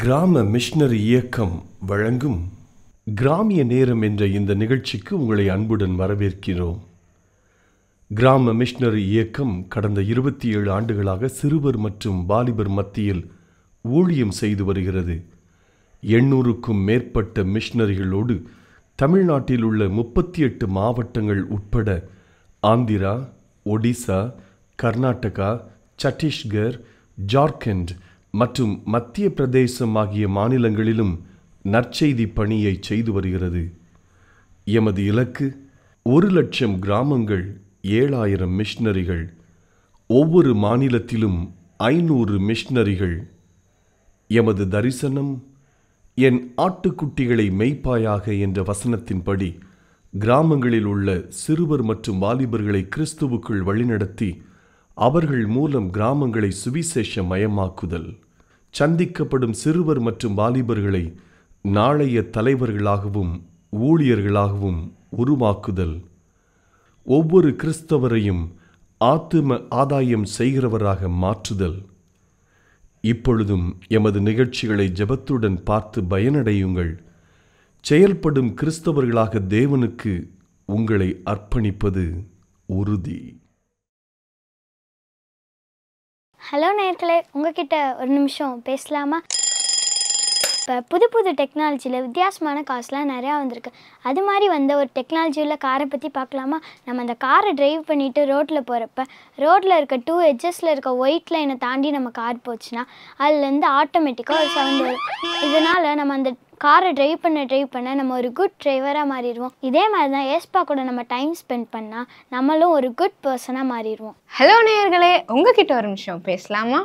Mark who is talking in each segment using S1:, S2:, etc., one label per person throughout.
S1: கிராம மிஷனரி இயக்கம் வழங்கும் கிராமிய நேரம் என்ற இந்த நிகழ்ச்சிக்கு உங்களை அன்புடன் வரவேற்கிறோம் கிராம மிஷனரி இயக்கம் கடந்த இருபத்தி ஏழு ஆண்டுகளாக சிறுவர் மற்றும் வாலிபர் மத்தியில் ஊழியம் செய்து வருகிறது எண்ணூறுக்கும் மேற்பட்ட மிஷனரிகளோடு தமிழ்நாட்டில் உள்ள முப்பத்தி எட்டு மாவட்டங்கள் உட்பட ஆந்திரா ஒடிசா கர்நாடகா சத்தீஸ்கர் ஜார்க்கண்ட் மற்றும் மத்திய பிரதேசம் ஆகிய மாநிலங்களிலும் நற்செய்தி பணியை செய்து வருகிறது எமது இலக்கு ஒரு லட்சம் கிராமங்கள் ஏழாயிரம் மிஷனரிகள் ஒவ்வொரு மாநிலத்திலும் ஐநூறு மிஷனரிகள் எமது தரிசனம் என் ஆட்டுக்குட்டிகளை மெய்ப்பாயாக என்ற வசனத்தின்படி கிராமங்களில் உள்ள சிறுவர் மற்றும் வாலிபர்களை கிறிஸ்துவுக்குள் வழிநடத்தி அவர்கள் மூலம் கிராமங்களை சுவிசேஷ மயமாக்குதல் சந்திக்கப்படும் சிறுவர் மற்றும் வாலிபர்களை நாளைய தலைவர்களாகவும் ஊழியர்களாகவும் உருவாக்குதல் ஒவ்வொரு கிறிஸ்தவரையும் ஆத்தும ஆதாயம் செய்கிறவராக மாற்றுதல் இப்பொழுதும் எமது நிகழ்ச்சிகளை ஜெபத்துடன் பார்த்து பயனடையுங்கள் செயல்படும் கிறிஸ்தவர்களாக தேவனுக்கு உங்களை அர்ப்பணிப்பது உறுதி
S2: ஹலோ நேர்களே உங்ககிட்ட ஒரு நிமிஷம் பேசலாமா இப்போ புது புது டெக்னாலஜியில் வித்தியாசமான கார்ஸ்லாம் நிறையா வந்திருக்கு அது மாதிரி வந்த ஒரு டெக்னாலஜியில் காரை பற்றி பார்க்கலாமா நம்ம அந்த காரை டிரைவ் பண்ணிவிட்டு ரோட்டில் போகிறப்ப ரோட்டில் இருக்க டூ எட்ஜஸில் இருக்க ஒயிட் லைனை தாண்டி நம்ம கார் போச்சுன்னா அதுலேருந்து ஆட்டோமேட்டிக்காக ஒரு சவுண்ட் வரும் இதனால் நம்ம அந்த காரை டிரைவ் பண்ண டிரைவ் பண்ண நம்ம ஒரு குட் டிரைவராக மாறிடுவோம் இதே மாதிரி தான் ஏஸ்பா கூட நம்ம டைம் ஸ்பெண்ட் பண்ணால் நம்மளும் ஒரு குட் பர்சனாக மாறிடுவோம்
S3: ஹலோ நேயர்களே உங்ககிட்ட ஒரு நிமிஷம் பேசலாமா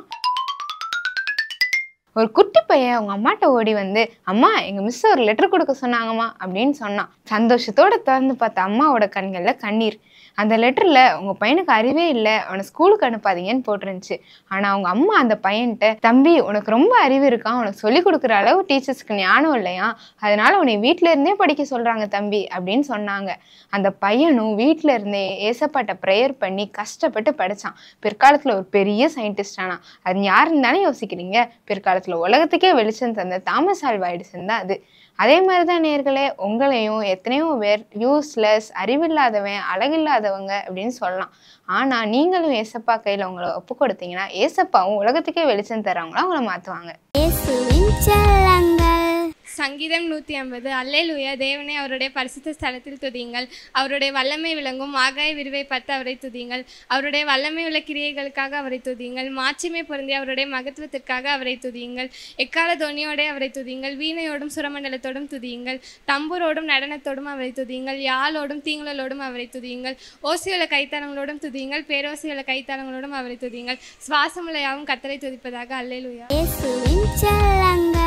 S3: ஒரு குட்டி பையன் அவங்க அம்மாட்ட ஓடி வந்து அம்மா எங்க மிஸ் ஒரு லெட்டர் கொடுக்க சொன்னாங்கம்மா அப்படின்னு சொன்னான் சந்தோஷத்தோட திறந்து பார்த்த அம்மாவோட கண்கள்ல கண்ணீர் அந்த லெட்டர்ல உங்க பையனுக்கு அறிவே இல்லை அவனை ஸ்கூலுக்கு அனுப்பாதீங்கன்னு போட்டிருந்துச்சு ஆனா அவங்க அம்மா அந்த பையன்கிட்ட தம்பி உனக்கு ரொம்ப அறிவு இருக்கான் உனக்கு சொல்லி கொடுக்குற அளவு டீச்சர்ஸ்க்கு ஞானம் இல்லையா அதனால உன்னை வீட்ல இருந்தே படிக்க சொல்றாங்க தம்பி அப்படின்னு சொன்னாங்க அந்த பையனும் வீட்ல இருந்தே ஏசப்பாட்ட ப்ரேயர் பண்ணி கஷ்டப்பட்டு படிச்சான் பிற்காலத்துல ஒரு பெரிய சயின்டிஸ்ட் ஆனா அது யாருன்னு தானே யோசிக்கிறீங்க பிற்காலத்துல உலகத்துக்கே வெளிச்சம் தந்த தாமஸ் ஆல்வா எடிசன் தான் அது அதே மாதிரி தான் நேர்களே உங்களையும் எத்தனையோ பேர் யூஸ்லெஸ் அறிவில்லாதவன் அழகில்லாதவங்க அப்படின்னு சொல்லலாம் ஆனா நீங்களும் ஏசப்பா கையில உங்களை ஒப்பு கொடுத்தீங்கன்னா ஏசப்பாவும் உலகத்துக்கே வெளிச்சம் தர்றவங்களா உங்களை மாத்துவாங்க
S2: இயேசுவின் செல்லங்கள்
S4: சங்கீதம் நூற்றி ஐம்பது அல்லேலூயா தேவனே அவருடைய பரிசுத்த ஸ்தலத்தில் துதியுங்கள் அவருடைய வல்லமை விளங்கும் ஆகாய விரிவை பார்த்து அவரை துதியுங்கள் அவருடைய வல்லமை உள்ள கிரியைகளுக்காக அவரை துதியுங்கள் மாட்சிமை பொருந்திய அவருடைய மகத்துவத்திற்காக அவரை துதியுங்கள் எக்கால தொனியோடே அவரை துதியுங்கள் வீணையோடும் சுரமண்டலத்தோடும் துதியுங்கள் தம்பூரோடும் நடனத்தோடும் அவரை துதியுங்கள் யாழோடும் தீங்களலோடும் அவரை துதியுங்கள் ஓசியுள்ள கைத்தாளங்களோடும் துதியுங்கள் பேரோசியுள்ள கைத்தாளங்களோடும் அவரை துதியுங்கள் சுவாசமுள்ள யாவும் கத்தரை துதிப்பதாக அல்லேலூயா
S2: இயேசுவின் செல்லங்கள்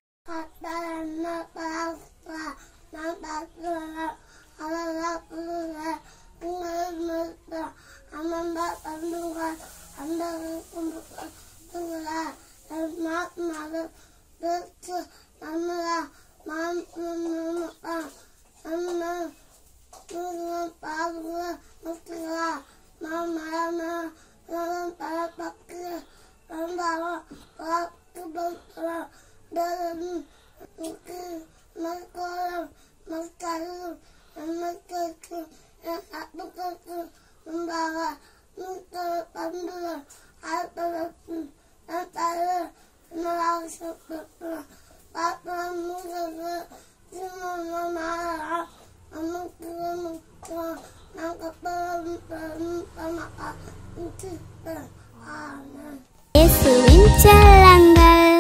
S2: இயேசுவின் செல்லங்கள்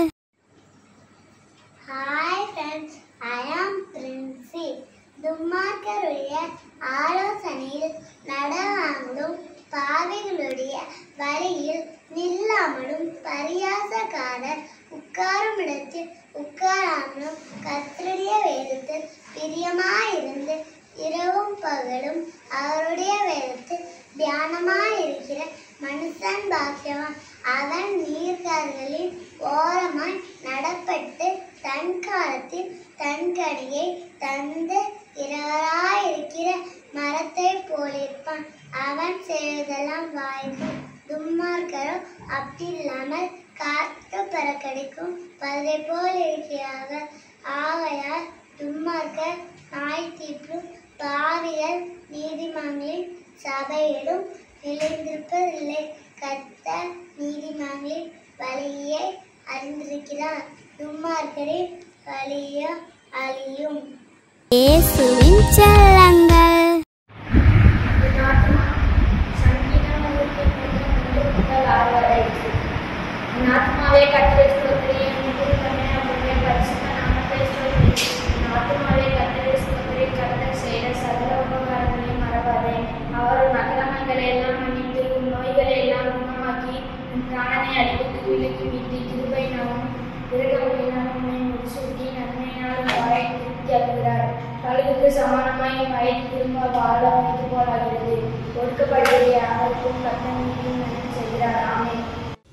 S5: ஹாய் ஃப்ரெண்ட்ஸ் ஐ ஆம் பிரின்சி துன்மார்க்கருடைய ஆலோசனையில் நடவாமலும் பாவிகளுடைய வழியில் நில்லாமலும் பரியாசக்காரர் உட்காரும் இடத்தில் உட்காராமலும் கர்த்தருடைய வேதத்தில் பிரியமாயிருந்து இரவும் பகலும் அவருடைய வேதத்தில் தியானமாயிருக்கிற மனுஷன் பாக்கியவான் அவன் நீர்கால்களின் ஓரமாய் நடப்பட்டு தன் காலத்தில் தன் கனியை தந்து இரவராயிருக்கிற மரத்தை போலிருப்பான் அவன் செய்வதெல்லாம் வாய்க்கும் துன்மார்க்கரோ அப்படி இல்லாமல் காற்று பறக்கடிக்கும் பதை போல் இருக்கிறார்கள் ஆகையால் துன்மார்க்கர் நாய் தீற்றும் பாவிகள் நீதிமான்களின் சபையிலும் நிலைந்திருப்பதில்லை கர்த்தர் நீதிமான்களின் வழியை அறிந்திருக்கிறார் துன்மார்க்கரின் வழியோ அழியும்
S6: இயேசுவின் செல்லங்கள்
S7: ஆத்மாவே கத்தரை ஸ்தோத்திரி அப்படியே பரிசுத்த நாமத்தை ஸ்தோத்திரி ஆத்மாவே கத்தரை ஸ்தோத்திரி கத்தர் செய்த சகல உபகாரங்களையும் மறவாதே அவர் உன் அக்கிரமங்களை எல்லாம் மன்னித்து உன் நோய்களை எல்லாம் குணமாக்கி உன் பிராணனை அடிவுக்கு விலக்கி மீட்டு கிருபை நாமும் விருடமொழியினால் உன்னை முடிசூட்டி நன்மையினால் உன் வாயை திருப்தியாக்குகிறார் கழுகுக்கு சமானமாய் உன் வயது திரும்ப வாழ வைத்து போலாகிறது ஒடுக்கப்படுகிற யாருக்கும் கத்தன் நீதியும் நன்மை செய்கிறார் ஆமென்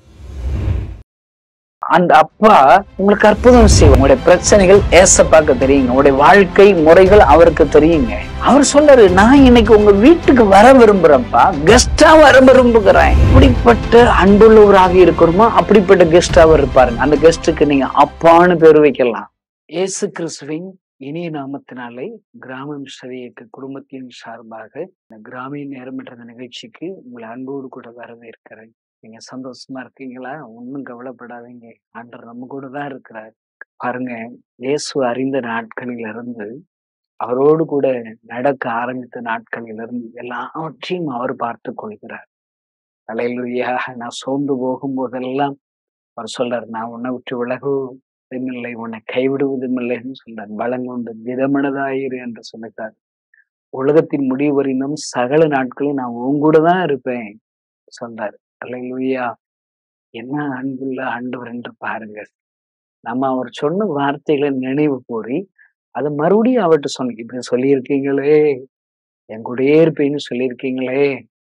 S8: அந்த அப்பா உங்களுக்கு அற்புதம் செய்வார் உங்களுடைய பிரச்சனைகள் ஏசப்பாக்க தெரியுங்க உங்களுடைய வாழ்க்கை முறைகள் அவருக்கு தெரியுங்க அவர் சொல்றாரு நான் இன்னைக்கு உங்க வீட்டுக்கு வர விரும்புறேன்ப்பா கெஸ்டா வர விரும்புகிறேன் இப்படிப்பட்ட அன்புள்ளவராக இருக்கிறோமோ அப்படிப்பட்ட கெஸ்டா அவர் இருப்பாருங்க அந்த கெஸ்டுக்கு நீங்க அப்பான்னு பேர் வைக்கலாம் இயேசு கிறிஸ்துவின் இனிய நாமத்தினாலே கிராமம் சரியக்கு குடும்பத்தின் சார்பாக இந்த கிராமிய நேரம் என்ற இந்த நிகழ்ச்சிக்கு உங்களை அன்போடு கூட வரவேற்கிறேன் நீங்க சந்தோஷமா இருக்கீங்களா ஒன்றும் கவலைப்படாதீங்க ஆண்டவர் நம்ம கூட தான் இருக்கிறார் பாருங்க இயேசு அறிந்த நாட்களில் இருந்து அவரோடு கூட நடக்க ஆரம்பித்த நாட்களில் இருந்து எல்லாவற்றையும் அவர் பார்த்து கொள்கிறார் அலையிலுயா நான் சோர்ந்து போகும்போதெல்லாம் அவர் சொல்றார் நான் உன்னை விட்டு விலகுவதும் இல்லை உன்னை கைவிடுவதும் இல்லைன்னு சொல்றார் பலங்கொண்டு திடமனதாயிரு என்று சொல்லுகிறார் உலகத்தின் முடிவு வரையிலும் சகல நாட்களும் நான் உன் கூட தான் இருப்பேன் சொல்றார் அல்லேலூயா என்ன அன்புள்ள ஆண்டவர் என்று பாருங்க நம்ம அவர் சொன்ன வார்த்தைகளை நினைவு கூறி அதை மறுபடியும் அவர்கிட்ட சொன்ன இப்படி சொல்லியிருக்கீங்களே என் கூடயே இருப்பேன்னு சொல்லியிருக்கீங்களே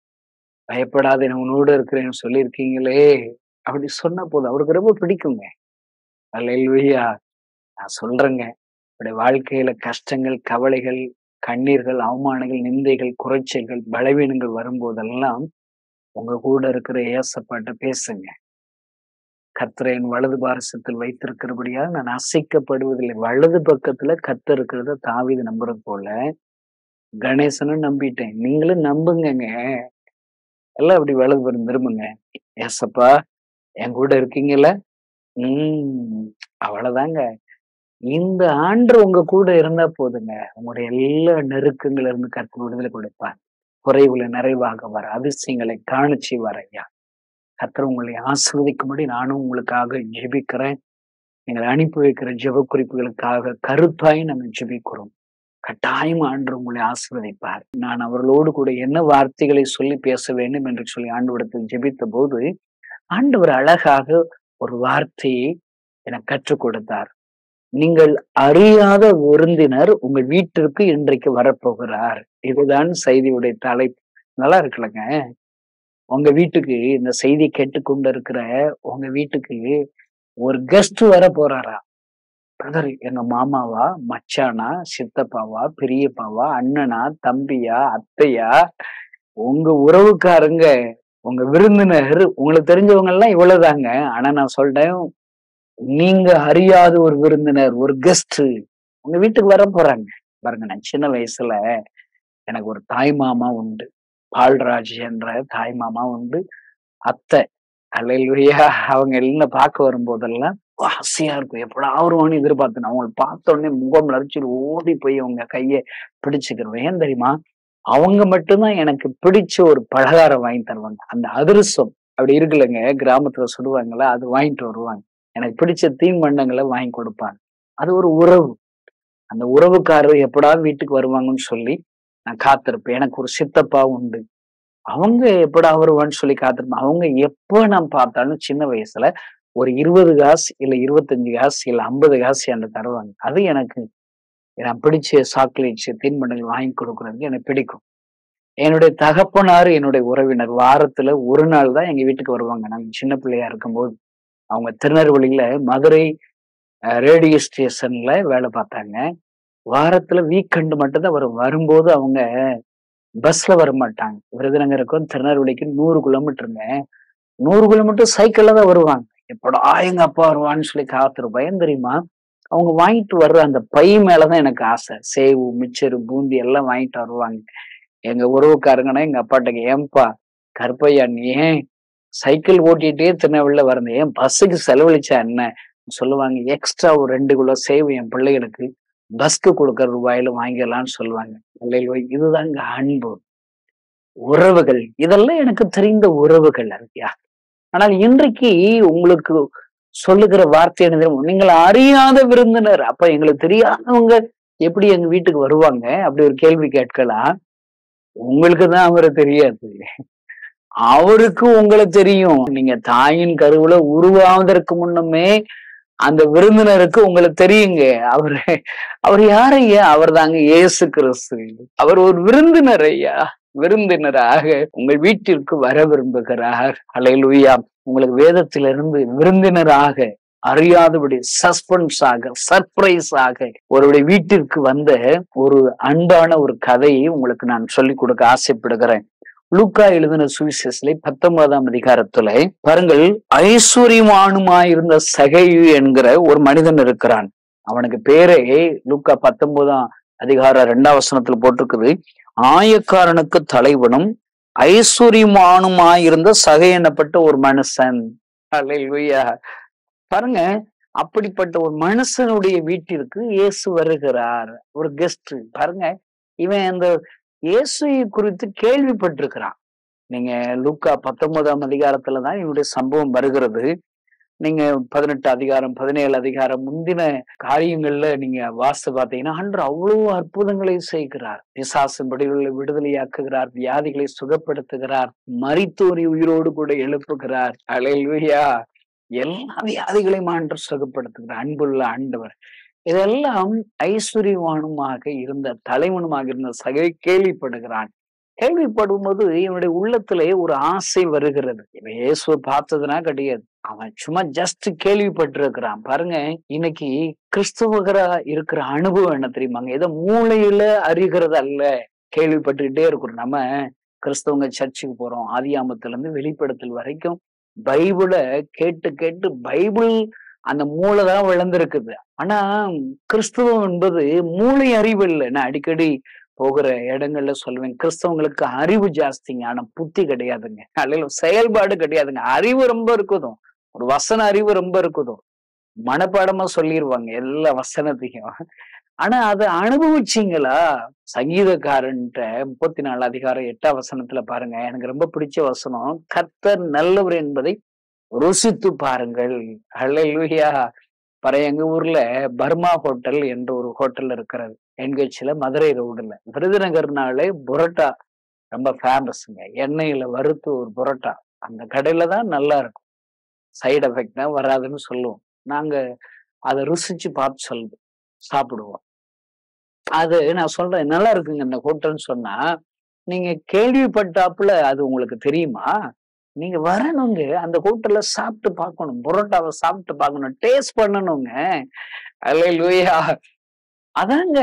S8: பயப்படாத நான் உன்னோட இருக்கிறேன்னு சொல்லியிருக்கீங்களே அப்படி சொன்ன போது அவருக்கு ரொம்ப பிடிக்குங்க அல்லேலூயா நான் சொல்றேங்க உடைய வாழ்க்கையில கஷ்டங்கள் கவலைகள் கண்ணீர்கள் அவமானங்கள் நிந்தைகள் குறைச்சல்கள் பலவீனங்கள் வரும்போதெல்லாம் உங்க கூட இருக்கிற ஏசப்பாட்ட பேசுங்க கர்த்தரை என் வலது பாரசத்தில் வைத்திருக்கிறபடியா நான் அசைக்கப்படுவதில்லை வலது பக்கத்துல கர்த்தர் இருக்கிறத தாவிது நம்புறது போல கணேசனும் நம்பிட்டேன் நீங்களும் நம்புங்கங்க எல்லாம் அப்படி வலது புறம் திரும்புங்க ஏசப்பா என் கூட இருக்கீங்கல்ல உம் அவ்வளவுதாங்க இந்த ஆண்டு உங்க கூட இருந்தா போதுங்க உங்களுடைய எல்லா நெருக்கங்கள்ல இருந்து கர்த்தர் விடுதலை கொடுப்பார் குறைவுல நிறைவாக வர அதிசயங்களை காணிச்சு வர ஐயா கர்த்தர் உங்களை ஆசிர்வதிக்கும்படி நானும் உங்களுக்காக ஜெபிக்கிறேன் நீங்கள் அனுப்பி வைக்கிற ஜெப குறிப்புகளுக்காக கருத்தாய் நம்ம ஜெபிக்கிறோம் கட்டாயம் ஆண்டு உங்களை ஆசிர்வதிப்பார் நான் அவர்களோடு கூட என்ன வார்த்தைகளை சொல்லி பேச வேண்டும் என்று சொல்லி ஆண்டவரிடத்தில் ஜெபித்த போது ஆண்டவர் அழகாக ஒரு வார்த்தையை எனக்கு கற்றுக் கொடுத்தார் நீங்கள் அறியாத விருந்தினர் உங்கள் வீட்டிற்கு இன்றைக்கு வரப்போகிறார் இதுதான் செய்தியுடைய தலைப்பு நல்லா இருக்குல்லங்க உங்க வீட்டுக்கு இந்த செய்தி கேட்டுக்கொண்டு இருக்கிற உங்க வீட்டுக்கு ஒரு கெஸ்ட் வர போறாரா பிரதர் எங்க மாமாவா மச்சானா சித்தப்பாவா பெரியப்பாவா அண்ணனா தம்பியா அத்தையா உங்க உறவுக்காரங்க உங்க விருந்தினர் உங்களுக்கு தெரிஞ்சவங்க எல்லாம் இவ்வளவுதாங்க ஆனா நான் சொல்றேன் நீங்க அறியாத ஒரு விருந்தினர் ஒரு கெஸ்ட் உங்க வீட்டுக்கு வர போறாங்க பாருங்க நான் சின்ன வயசுல எனக்கு ஒரு தாய் மாமா உண்டு பால்ராஜ் என்ற தாய் மாமா உண்டு அத்தை அலையிலுயா அவங்க எல்லாம் பார்க்க வரும்போதெல்லாம் ஆசையா இருக்கும் எப்படா வருவான்னு எதிர்பார்த்தேன் அவங்களை பார்த்த உடனே முகம் லரிச்சிட்டு ஓடி போய் அவங்க கையை பிடிச்சுக்கிறோம் ஏன் தெரியுமா அவங்க மட்டும்தான் எனக்கு பிடிச்ச ஒரு பலகாரம் வாங்கி தருவாங்க அந்த அதிரசம் அப்படி இருக்குல்லங்க கிராமத்துல சுடுவாங்கல்ல அது வாங்கிட்டு வருவாங்க எனக்கு பிடிச்ச தீன்பண்டங்களை வாங்கி கொடுப்பாங்க அது ஒரு உறவு அந்த உறவுக்காரர் எப்படா வீட்டுக்கு வருவாங்கன்னு சொல்லி நான் காத்திருப்பேன் எனக்கு ஒரு சித்தப்பா உண்டு அவங்க எப்படா வருவான்னு சொல்லி காத்திருப்பேன் அவங்க எப்போ நான் பார்த்தாலும் சின்ன வயசுல ஒரு இருபது காசு இல்ல இருபத்தஞ்சு காசு இல்ல ஐம்பது காசு எனக்கு தருவாங்க அது எனக்கு எனக்கு பிடிச்ச சாக்லேட்ஸ் தீன்பண்டங்கள் வாங்கி கொடுக்கறதுக்கு எனக்கு பிடிக்கும் என்னுடைய தகப்பனார் என்னுடைய உறவினர் வாரத்துல ஒரு நாள் தான் எங்க வீட்டுக்கு வருவாங்க நாங்க சின்ன பிள்ளையா இருக்கும்போது அவங்க திருநெல்வேலியில மதுரை ரேடியோ ஸ்டேஷன்ல வேலை பார்த்தாங்க வாரத்துல வீக்கெண்டு மட்டும் தான் வரும் வரும்போது அவங்க பஸ்ல வர மாட்டாங்க விருதுநகருக்கும் திருநெல்வேலிக்கும் நூறு கிலோமீட்டருங்க நூறு கிலோமீட்டர் சைக்கிள்ல தான் வருவாங்க எப்படா எங்க அப்பா வருவான்னு சொல்லி காத்திருப்பேன் ஏன் தெரியுமா அவங்க வாங்கிட்டு வர்ற அந்த பை மேலதான் எனக்கு ஆசை சேவு மிச்சரு பூந்தி எல்லாம் வாங்கிட்டு வருவாங்க எங்க உறவுக்காரங்கன்னா எங்க அப்பாட்ட ஏன்பா கருப்பையா நீ ஏன் சைக்கிள் ஓட்டிட்டே திருநெல்வேலியில வரந்த ஏன் பஸ்ஸுக்கு செலவழிச்சா என்ன சொல்லுவாங்க எக்ஸ்ட்ரா ஒரு ரெண்டு கிலோ சேவு என் பிள்ளைகளுக்கு பஸ்க்கு கொடுக்கற ரூபாயில வாங்கிடலாம்னு சொல்லுவாங்க பிள்ளைகள் இதுதாங்க அன்பு உறவுகள் இதெல்லாம் எனக்கு தெரிந்த உறவுகள் ஐயா ஆனால் இன்றைக்கு உங்களுக்கு சொல்லுகிற வார்த்தை என்ன தெரியுமா? நீங்கள் அறியாத விருந்தினர் அப்ப எங்களுக்கு தெரியாதவங்க எப்படி எங்க வீட்டுக்கு வருவாங்க அப்படி ஒரு கேள்வி கேட்கலாம் உங்களுக்கு தான் அவரை தெரியாது அவருக்கு உங்களை தெரியும் நீங்க தாயின் கருவுல உருவாவதற்கு முன்னமே அந்த விருந்தினருக்கு உங்களுக்கு தெரியுங்க அவரு அவர் யாரையா அவர் தாங்க இயேசு கிறிஸ்து அவர் ஒரு விருந்தினர் ஐயா விருந்தினராக உங்கள் வீட்டிற்கு வர விரும்புகிறார் அலையலுயா உங்களுக்கு வேதத்திலிருந்து விருந்தினராக அறியாதபடி சஸ்பென்ஸ் ஆக சர்ப்ரைஸ் ஆக ஒருவருடைய வீட்டிற்கு வந்த ஒரு அன்பான ஒரு கதையை உங்களுக்கு நான் சொல்லிக் கொடுக்க ஆசைப்படுகிறேன் லூக்கா எழுதின சுவிசேஷலை பத்தொன்பதாம் அதிகாரத்துல பாருங்கள் ஐஸ்வர்யமானுமாயிருந்த சகையு என்கிற ஒரு மனிதன் இருக்கிறான் அவனுக்கு பேரே லூக்கா பத்தொன்பதாம் அதிகார ரெண்டாம் வசனத்துல போட்டிருக்குது ஆயக்காரனுக்கு தலைவனும் ஐஸ்வர்யமானுமாயிருந்த சகை எனப்பட்ட ஒரு மனுஷன் அல்லேலூயா பாருங்க அப்படிப்பட்ட ஒரு மனுஷனுடைய வீட்டிற்கு இயேசு வருகிறார் ஒரு கெஸ்ட் பாருங்க இவன் அந்த இயேசுவை குறித்து கேள்விப்பட்டிருக்கிறான் நீங்க லூக்கா பத்தொன்பதாம் அதிகாரத்துல தான் இவனுடைய சம்பவம் வருகிறது நீங்க பதினெட்டு அதிகாரம் பதினேழு அதிகாரம் முந்தின காரியங்கள்ல நீங்க வாசித்து பார்த்தீங்கன்னா அன்று அவ்வளவு அற்புதங்களை செய்கிறார் பிசாசின் படிகளை விடுதலையாக்குகிறார் வியாதிகளை சுகப்படுத்துகிறார் மரித்தோரி உயிரோடு கூட எழுப்புகிறார் அலையிலுயா எல்லா வியாதிகளையும் ஆண்டு சுகப்படுத்துகிறார் அன்புள்ள ஆண்டவர் இதெல்லாம் ஐஸ்வர்யவானுமாக இருந்த தலைவனுமாக இருந்த சகை கேள்விப்படுகிறான் கேள்விப்படும் போது இவனுடைய உள்ளத்திலே ஒரு ஆசை வருகிறது இவன் இயேசுவை பார்த்ததுனா கிடையாது அவன் சும்மா ஜஸ்ட் கேள்விப்பட்டிருக்கிறான் பாருங்க இன்னைக்கு கிறிஸ்தவகரா இருக்கிற அனுபவம் என்ன தெரியுமாங்க ஏதோ மூளையில அறிகிறது அல்ல கேள்விப்பட்டுக்கிட்டே இருக்கிறோம் நம்ம கிறிஸ்தவங்க சர்ச்சுக்கு போறோம் ஆதியாமத்துல இருந்து வெளிப்படத்தில் வரைக்கும் பைபிளை கேட்டு கேட்டு பைபிள் அந்த மூளை தான் விளந்திருக்குது ஆனா கிறிஸ்துவம் என்பது மூளை அறிவு இல்லை நான் அடிக்கடி போகிற இடங்கள்ல சொல்லுவேன் கிறிஸ்தவங்களுக்கு அறிவு ஜாஸ்திங்க ஆனா புத்தி கிடையாதுங்க அல்ல செயல்பாடு கிடையாதுங்க அறிவு ரொம்ப இருக்குதும் ஒரு வசன அறிவு ரொம்ப இருக்குதும் மனப்பாடமா சொல்லிடுவாங்க எல்லா வசனத்தையும் ஆனா அதை அனுபவிச்சீங்களா சங்கீதக்காரன்ட்ட முப்பத்தி நாலு அதிகாரம் எட்டாம் வசனத்துல பாருங்க எனக்கு ரொம்ப பிடிச்ச வசனம் கர்த்தர் நல்லவர் என்பதை ருசித்து பாருங்கள் ஹalleluya பர எங்க ஊர்ல பர்மா ஹோட்டல் என்ற ஒரு ஹோட்டல் இருக்கிறது என்கட்சியில மதுரை ரோடுல விருதுநகர்னாலே புரோட்டா ரொம்ப ஃபேமஸ்ங்க எண்ணெயில வறுத்து ஒரு புரோட்டா அந்த கடையில தான் நல்லா இருக்கும் சைடு எஃபெக்ட் தான் வராதுன்னு சொல்லுவோம் நாங்க அதை ருசிச்சு பார்த்து சொல்லுவோம் சாப்பிடுவோம் அது நான் சொல்றேன் நல்லா இருக்குங்க இந்த ஹோட்டல்னு சொன்னா நீங்க கேள்விப்பட்டாப்புல அது உங்களுக்கு தெரியுமா நீங்க வரணுங்க அந்த ஹோட்டல்ல சாப்பிட்டு பார்க்கணும் புரோட்டாவை சாப்பிட்டு பார்க்கணும் டேஸ்ட் பண்ணணுங்க அல்ல லூயா அதாங்க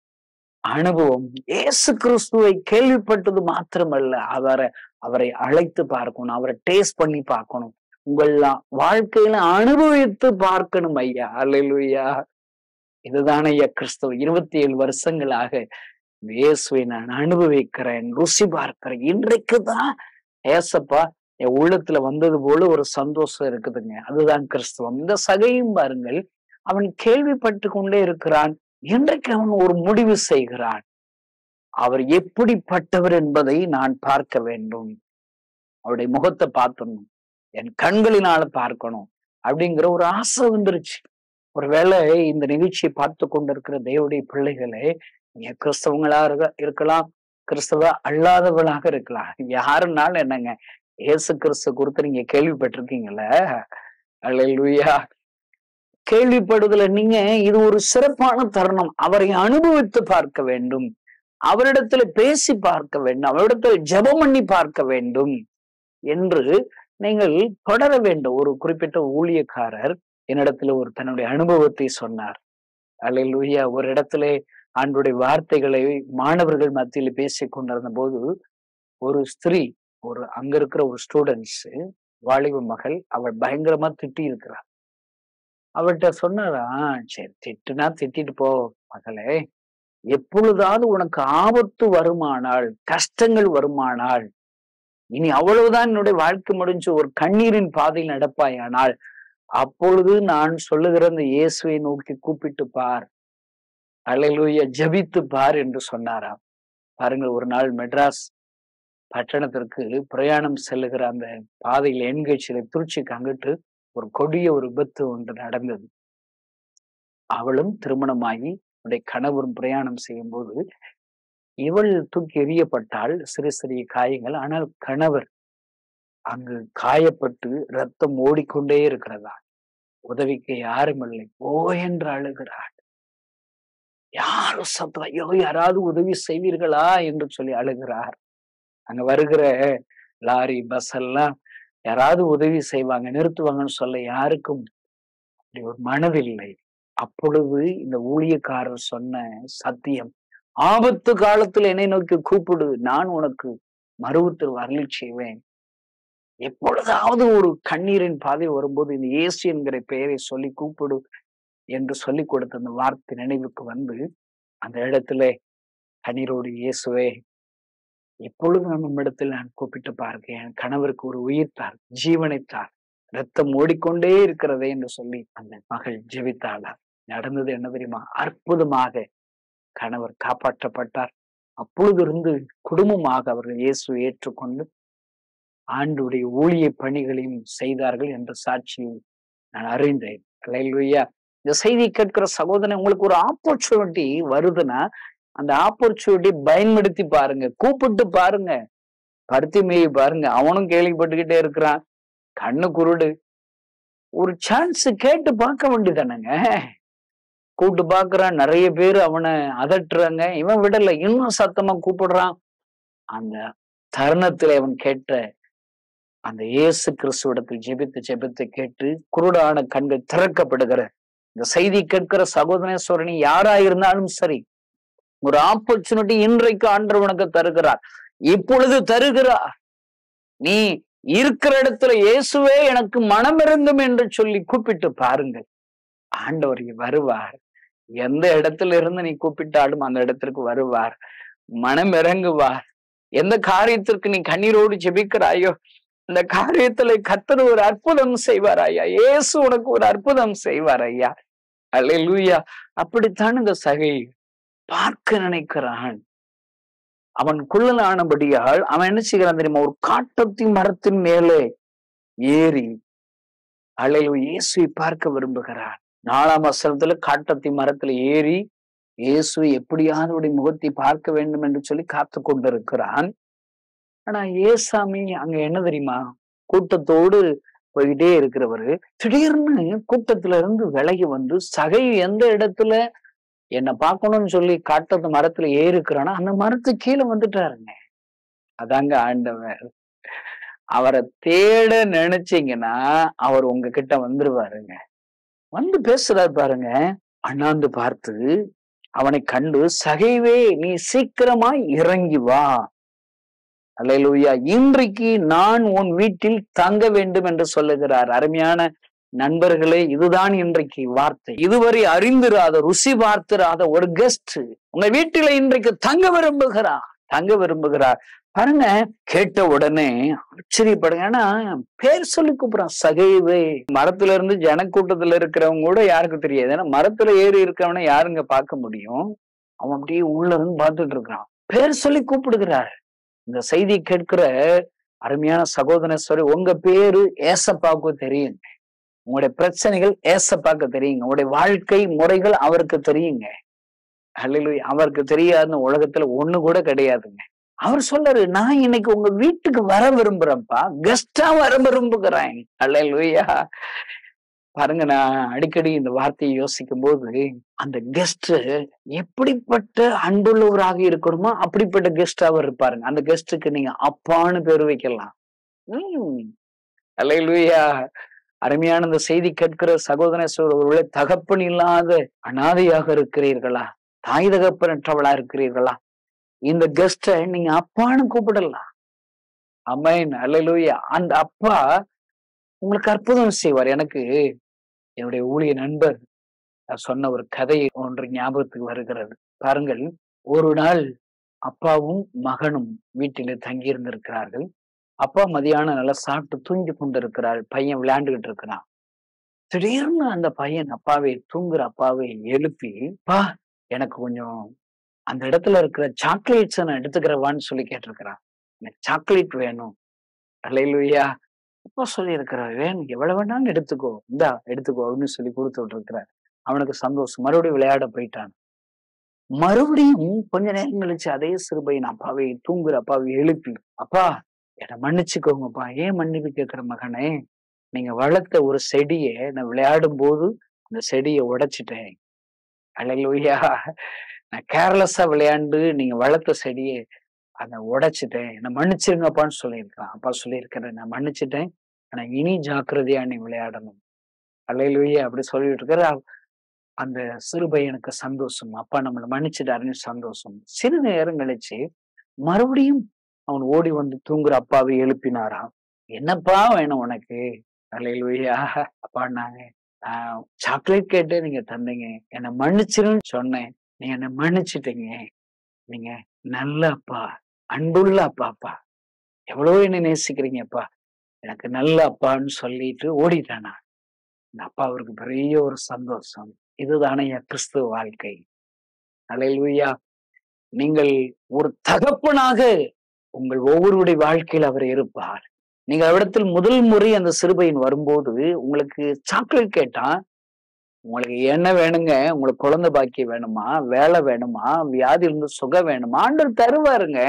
S8: அனுபவம் இயேசு கிறிஸ்துவை கேள்விப்பட்டது மாத்திரமல்ல அவரை அவரை அழைத்து பார்க்கணும் அவரை டேஸ்ட் பண்ணி பார்க்கணும் உங்கள் வாழ்க்கையில அனுபவித்து பார்க்கணும் ஐயா அல்லேலூயா இதுதானே ஐயா கிறிஸ்துவ இருபத்தி ஏழு வருஷங்களாக இயேசுவை நான் அனுபவிக்கிறேன் ருசி பார்க்கிறேன் இன்றைக்கு தான் ஏசப்பா என் உள்ளத்துல வந்தது போல ஒரு சந்தோஷம் இருக்குதுங்க அதுதான் கிறிஸ்துவம் இந்த சகையும் பாருங்கள் அவன் கேள்விப்பட்டு கொண்டே இருக்கிறான் இன்றைக்கு அவன் ஒரு முடிவு செய்கிறான் அவர் எப்படிப்பட்டவர் என்பதை நான் பார்க்க வேண்டும் அவருடைய முகத்தை பார்க்கணும் என் கண்களினால பார்க்கணும் அப்படிங்கிற ஒரு ஆசை வந்துருச்சு ஒருவேளை இந்த நிகழ்ச்சியை பார்த்து கொண்டிருக்கிற தேவடைய பிள்ளைகளே நீங்க கிறிஸ்தவங்களா இருக்க இருக்கலாம் கிறிஸ்தவ அல்லாதவர்களாக இருக்கலாம் யாருனாலும் என்னங்க இயேசு கிறிஸ்து குறித்து நீங்க கேள்விப்பட்டிருக்கீங்கல்ல அல்லேலூயா கேள்விப்படுதல நீங்க இது ஒரு சிறப்பான தருணம் அவரை அனுபவித்து பார்க்க வேண்டும் அவரிடத்துல பேசி பார்க்க வேண்டும் அவரிடத்துல ஜெபம் பண்ணி பார்க்க வேண்டும் என்று நீங்கள் தொடர வேண்டும் ஒரு குறிப்பிட்ட ஊழியக்காரர் என்னிடத்துல ஒரு தன்னுடைய அனுபவத்தை சொன்னார் அல்லேலூயா ஒரு இடத்துல ஆண்டுடைய வார்த்தைகளை மாணவர்கள் மத்தியில் பேசிக் கொண்டிருந்த போது ஒரு ஸ்திரீ ஒரு அங்க இருக்கிற ஒரு ஸ்டூடெண்ட்ஸ் வாலிப மகள் அவள் பயங்கரமா திட்டி இருக்கிறாள் அவள்கிட்ட சொன்னாரா சரி திட்டுனா திட்டிட்டு போ மகளே எப்பொழுதாவது உனக்கு ஆபத்து வருமானால் கஷ்டங்கள் வருமானால் இனி அவ்வளவுதான் என்னுடைய வாழ்க்கை முடிஞ்சு ஒரு கண்ணீரின் பாதையில் நடப்பாயானால் அப்பொழுது நான் சொல்லுகிற அந்த இயேசுவை நோக்கி கூப்பிட்டு பார் அலையிலூய ஜபித்து பார் என்று சொன்னாராம் பாருங்கள் ஒரு நாள் மெட்ராஸ் பட்டணத்திற்கு பிரயாணம் செல்லுகிற அந்த பாதையில் எண்கட்சியில திருச்சிக்கு அங்கிட்டு ஒரு கொடிய ஒரு விபத்து ஒன்று நடந்தது அவளும் திருமணமாகி அவருடைய கணவரும் பிரயாணம் செய்யும் போது இவள் தூக்கி எறியப்பட்டால் சிறு சிறிய காயங்கள் ஆனால் கணவர் அங்கு காயப்பட்டு ரத்தம் ஓடிக்கொண்டே இருக்கிறதா உதவிக்கு யாரும் இல்லை ஓ என்று அழுகிறாள் யாரும் சத்தம் ஐயோ யாராவது உதவி செய்வீர்களா என்று சொல்லி அழுகிறார் அங்க வருகிற லாரி பஸ் எல்லாம் யாராவது உதவி செய்வாங்க நிறுத்துவாங்கன்னு சொல்ல யாருக்கும் அப்படி ஒரு மனதில்லை அப்பொழுது இந்த ஊழியக்காரர் சொன்ன சத்தியம் ஆபத்து காலத்தில் என்னை நோக்கி கூப்பிடு நான் உனக்கு மருவத்தில் வரலில் செய்வேன் எப்பொழுதாவது ஒரு கண்ணீரின் பாதை வரும்போது இந்த இயேசு என்கிற பெயரை சொல்லி கூப்பிடு என்று சொல்லி கொடுத்த அந்த வார்த்தை நினைவுக்கு வந்து அந்த இடத்துல கண்ணீரோடு இயேசுவே எப்பொழுதும் நம்ம இடத்தில் நான் கூப்பிட்டு பாருங்க என் கணவருக்கு ஒரு உயிர் தார் ஜீவனை தார் ரத்தம் ஓடிக்கொண்டே இருக்கிறதே என்று சொல்லி அந்த மகள் ஜெபித்தாளார் நடந்தது என்ன தெரியுமா அற்புதமாக கணவர் காப்பாற்றப்பட்டார் அப்பொழுது இருந்து குடும்பமாக அவர்கள் இயேசு ஏற்றுக்கொண்டு ஆண்டுடைய ஊழிய பணிகளையும் செய்தார்கள் என்ற சாட்சியை நான் அறிந்தேன் அல்லேலூயா இந்த செய்தி கேட்கிற சகோதரன் உங்களுக்கு ஒரு ஆப்பர்ச்சுனிட்டி வருதுன்னா அந்த ஆப்பர்ச்சுனிட்டி பயன்படுத்தி பாருங்க கூப்பிட்டு பாருங்க பருத்தி மேய் பாருங்க அவனும் கேள்விப்பட்டுக்கிட்டே இருக்கிறான் கண்ணு குருடு ஒரு சான்ஸ் கேட்டு பார்க்க வேண்டியதானங்க கூப்பிட்டு பாக்குறான் நிறைய பேர் அவனை அதட்டுறாங்க இவன் விடல இன்னும் சத்தமா கூப்பிடுறான் அந்த தருணத்துல அவன் கேட்ட அந்த இயேசு கிறிஸ்துவிடத்தில் ஜெபித்து ஜெபித்து கேட்டு குருடான கண்கள் திறக்கப்படுகிற இந்த செய்தி கேட்கிற சகோதரேஸ்வரனி யாரா இருந்தாலும் சரி ஒரு ஆப்பர்ச்சுனிட்டி இன்றைக்கு ஆண்டவர் உனக்கு தருகிறார் இப்பொழுது தருகிறார் நீ இருக்கிற இடத்துல இயேசுவே எனக்கு மனம் இருந்தும் என்று சொல்லி கூப்பிட்டு பாருங்கள் ஆண்டவர் வருவார் எந்த இடத்துல இருந்து நீ கூப்பிட்டாலும் அந்த இடத்திற்கு வருவார் மனம் இறங்குவார் எந்த காரியத்திற்கு நீ கண்ணீரோடு ஜெபிக்கிறாயோ இந்த காரியத்துல கத்தர் ஒரு அற்புதம் செய்வார் ஐயா இயேசு உனக்கு ஒரு அற்புதம் செய்வார் ஐயா அல்லேலூயா அப்படித்தான் இந்த சகை பார்க்க நினைக்கிறான் அவன் குள்ளனானபடியால் அவன் என்ன செய்கிறான் தெரியுமா ஒரு காட்டத்தி மரத்தின் மேலே ஏறி அலையில இயேசுவை பார்க்க விரும்புகிறான் நாலாம் வசனத்துல காட்டத்தி மரத்துல ஏறி இயேசு எப்படியாவது அவருடைய முகத்தை பார்க்க வேண்டும் என்று சொல்லி காத்து கொண்டிருக்கிறான் ஆனா ஏசாமி அங்க என்ன தெரியுமா கூட்டத்தோடு போயிட்டே இருக்கிறவரு திடீர்னு கூட்டத்துல இருந்து விலகி வந்து சகை எந்த இடத்துல என்னை பார்க்கணும்னு சொல்லி காட்டத்து மரத்துல ஏறிக்கிறானா அந்த மரத்து கீழே வந்துட்டாருங்க அதாங்க ஆண்டவர் அவரை தேட நினைச்சீங்கன்னா அவர் உங்ககிட்ட வந்துருவாருங்க வந்து பேசுறாரு பாருங்க அண்ணாந்து பார்த்து அவனை கண்டு சகைவே நீ சீக்கிரமா இறங்கி வா அல்லேலூயா இன்றைக்கு நான் உன் வீட்டில் தங்க வேண்டும் என்று சொல்லுகிறார் அருமையான நண்பர்களே இதுதான் இன்றைக்கு வார்த்தை இதுவரை அறிந்திராத ருசி பார்த்திராத ஒரு கெஸ்ட் உங்க வீட்டில இன்றைக்கு தங்க விரும்புகிறார் தங்க விரும்புகிறார் பாருங்க கேட்ட உடனே ஆச்சரியப்படுங்க ஏன்னா பேர் சொல்லி கூப்பிடுறான் சகைவே மரத்துல இருந்து ஜனக்கூட்டத்துல இருக்கிறவங்க கூட யாருக்கு தெரியாது ஏன்னா மரத்துல ஏறி இருக்கிறவனை யாருங்க பார்க்க முடியும் அவன் அப்படியே உள்ள இருந்து பார்த்துட்டு இருக்கிறான் பேர் சொல்லி கூப்பிடுகிறார் இந்த செய்தி கேட்கிற அருமையான சகோதரேஸ்வரி உங்க பேரு ஏசப்பாவுக்கு தெரியுங்க உங்களுடைய பிரச்சனைகள் ஏசப்பாக்கு தெரியுங்க உங்களுடைய வாழ்க்கை முறைகள் அவருக்கு தெரியுங்க அல்ல அவருக்கு தெரியாத உலகத்துல ஒண்ணு கூட கிடையாதுங்க அவர் சொல்றாரு நான் இன்னைக்கு உங்க வீட்டுக்கு வர விரும்புறேன்ப்பா கெஸ்டா வர விரும்புகிறேன் அல்லையா பாருங்க நான் அடிக்கடி இந்த வார்த்தையை யோசிக்கும் போது அந்த கெஸ்ட் எப்படிப்பட்ட அன்புள்ளவராக இருக்கணுமோ அப்படிப்பட்ட கெஸ்ட் அவர் இருப்பாருங்க அந்த கெஸ்டுக்கு நீங்க அப்பான்னு பேர் வைக்கலாம் உம் அல்லையா அருமையான இந்த செய்தி கேட்கிற சகோதரேஸ்வரர் ஒருவேளை தகப்பன் இல்லாத அனாதையாக இருக்கிறீர்களா தாய் தகப்பனற்றவளா இருக்கிறீர்களா இந்த கெஸ்ட நீங்க அப்பான்னு கூப்பிடலாம் அம்மேன் அல்லையா அந்த அப்பா உங்களுக்கு அற்புதம் செய்வார் எனக்கு என்னுடைய ஊழிய நண்பர் சொன்ன ஒரு கதை ஒன்று ஞாபகத்துக்கு வருகிறது பாருங்கள் ஒரு நாள் அப்பாவும் மகனும் வீட்டிலே தங்கி இருந்திருக்கிறார்கள் அப்பா மதியானம் நல்லா சாப்பிட்டு தூங்கி கொண்டிருக்கிறார் பையன் விளையாண்டுகிட்டு இருக்கிறான் திடீர்னு அந்த பையன் அப்பாவை தூங்குற அப்பாவை எழுப்பி பா எனக்கு கொஞ்சம் அந்த இடத்துல இருக்கிற சாக்லேட்ஸ் நான் எடுத்துக்கிறவான்னு சொல்லி கேட்டிருக்கிறான் எனக்கு சாக்லேட் வேணும் அலையிலுயா அப்பா சொல்லி இருக்கிறார் வேணும் எவ்வளவு வேணாலும் எடுத்துக்கோ இந்தா எடுத்துக்கோ அப்படின்னு சொல்லி கொடுத்து விட்டுருக்கிறார் அவனுக்கு சந்தோஷம் மறுபடியும் விளையாட போயிட்டான் மறுபடியும் கொஞ்ச நேரம் கழிச்சு அதே சிறுபையன் அப்பாவை தூங்குற அப்பாவை எழுப்பி அப்பா என்னை மன்னிச்சுக்கோங்கப்பா ஏன் மன்னிப்பு கேட்கிற மகனே நீங்க வளர்த்த ஒரு செடியை நான் விளையாடும் போது அந்த செடியை உடைச்சிட்டேன் அழகுயா நான் கேர்லெஸ்ஸா விளையாண்டு நீங்க வளர்த்த செடியை அதை உடைச்சிட்டேன் என்னை மன்னிச்சிருங்கப்பான்னு சொல்லியிருக்கான் அப்பா சொல்லியிருக்கிறேன் நான் மன்னிச்சிட்டேன் ஆனா இனி ஜாக்கிரதையா நீ விளையாடணும் அலையிலுயா அப்படி சொல்லிட்டு இருக்கிற அந்த சிறு பையனுக்கு சந்தோஷம் அப்பா நம்மளை மன்னிச்சிட்டாருன்னு சந்தோஷம் சிறு நேரம் கழிச்சு மறுபடியும் அவன் ஓடி வந்து தூங்குற அப்பாவை எழுப்பினாராம் என்னப்பா வேணும் உனக்கு அலையிலுயா அப்பான்னாங்க ஆஹ் சாக்லேட் கேட்டு நீங்க தந்தீங்க என்னை மன்னிச்சிருன்னு சொன்னேன் நீங்க என்னை மன்னிச்சிட்டீங்க நீங்க நல்ல அப்பா அன்புள்ள அப்பாப்பா எவ்வளவு என்ன நேசிக்கிறீங்கப்பா எனக்கு நல்ல அப்பான்னு சொல்லிட்டு ஓடிட்டானா இந்த அப்பா அவருக்கு பெரிய ஒரு சந்தோஷம் இதுதானே என் கிறிஸ்துவ வாழ்க்கை அலையிலுயா நீங்கள் ஒரு தகப்பனாக உங்கள் ஒவ்வொருடைய வாழ்க்கையில் அவர் இருப்பார் நீங்க இடத்தில் முதல் முறை அந்த சிறுபையன் வரும்போது உங்களுக்கு சாக்லேட் கேட்டான் உங்களுக்கு என்ன வேணுங்க உங்களுக்கு குழந்தை பாக்கியம் வேணுமா வேலை வேணுமா வியாதி இருந்து சுகம் வேணுமா ஆண்டவர் தருவாருங்க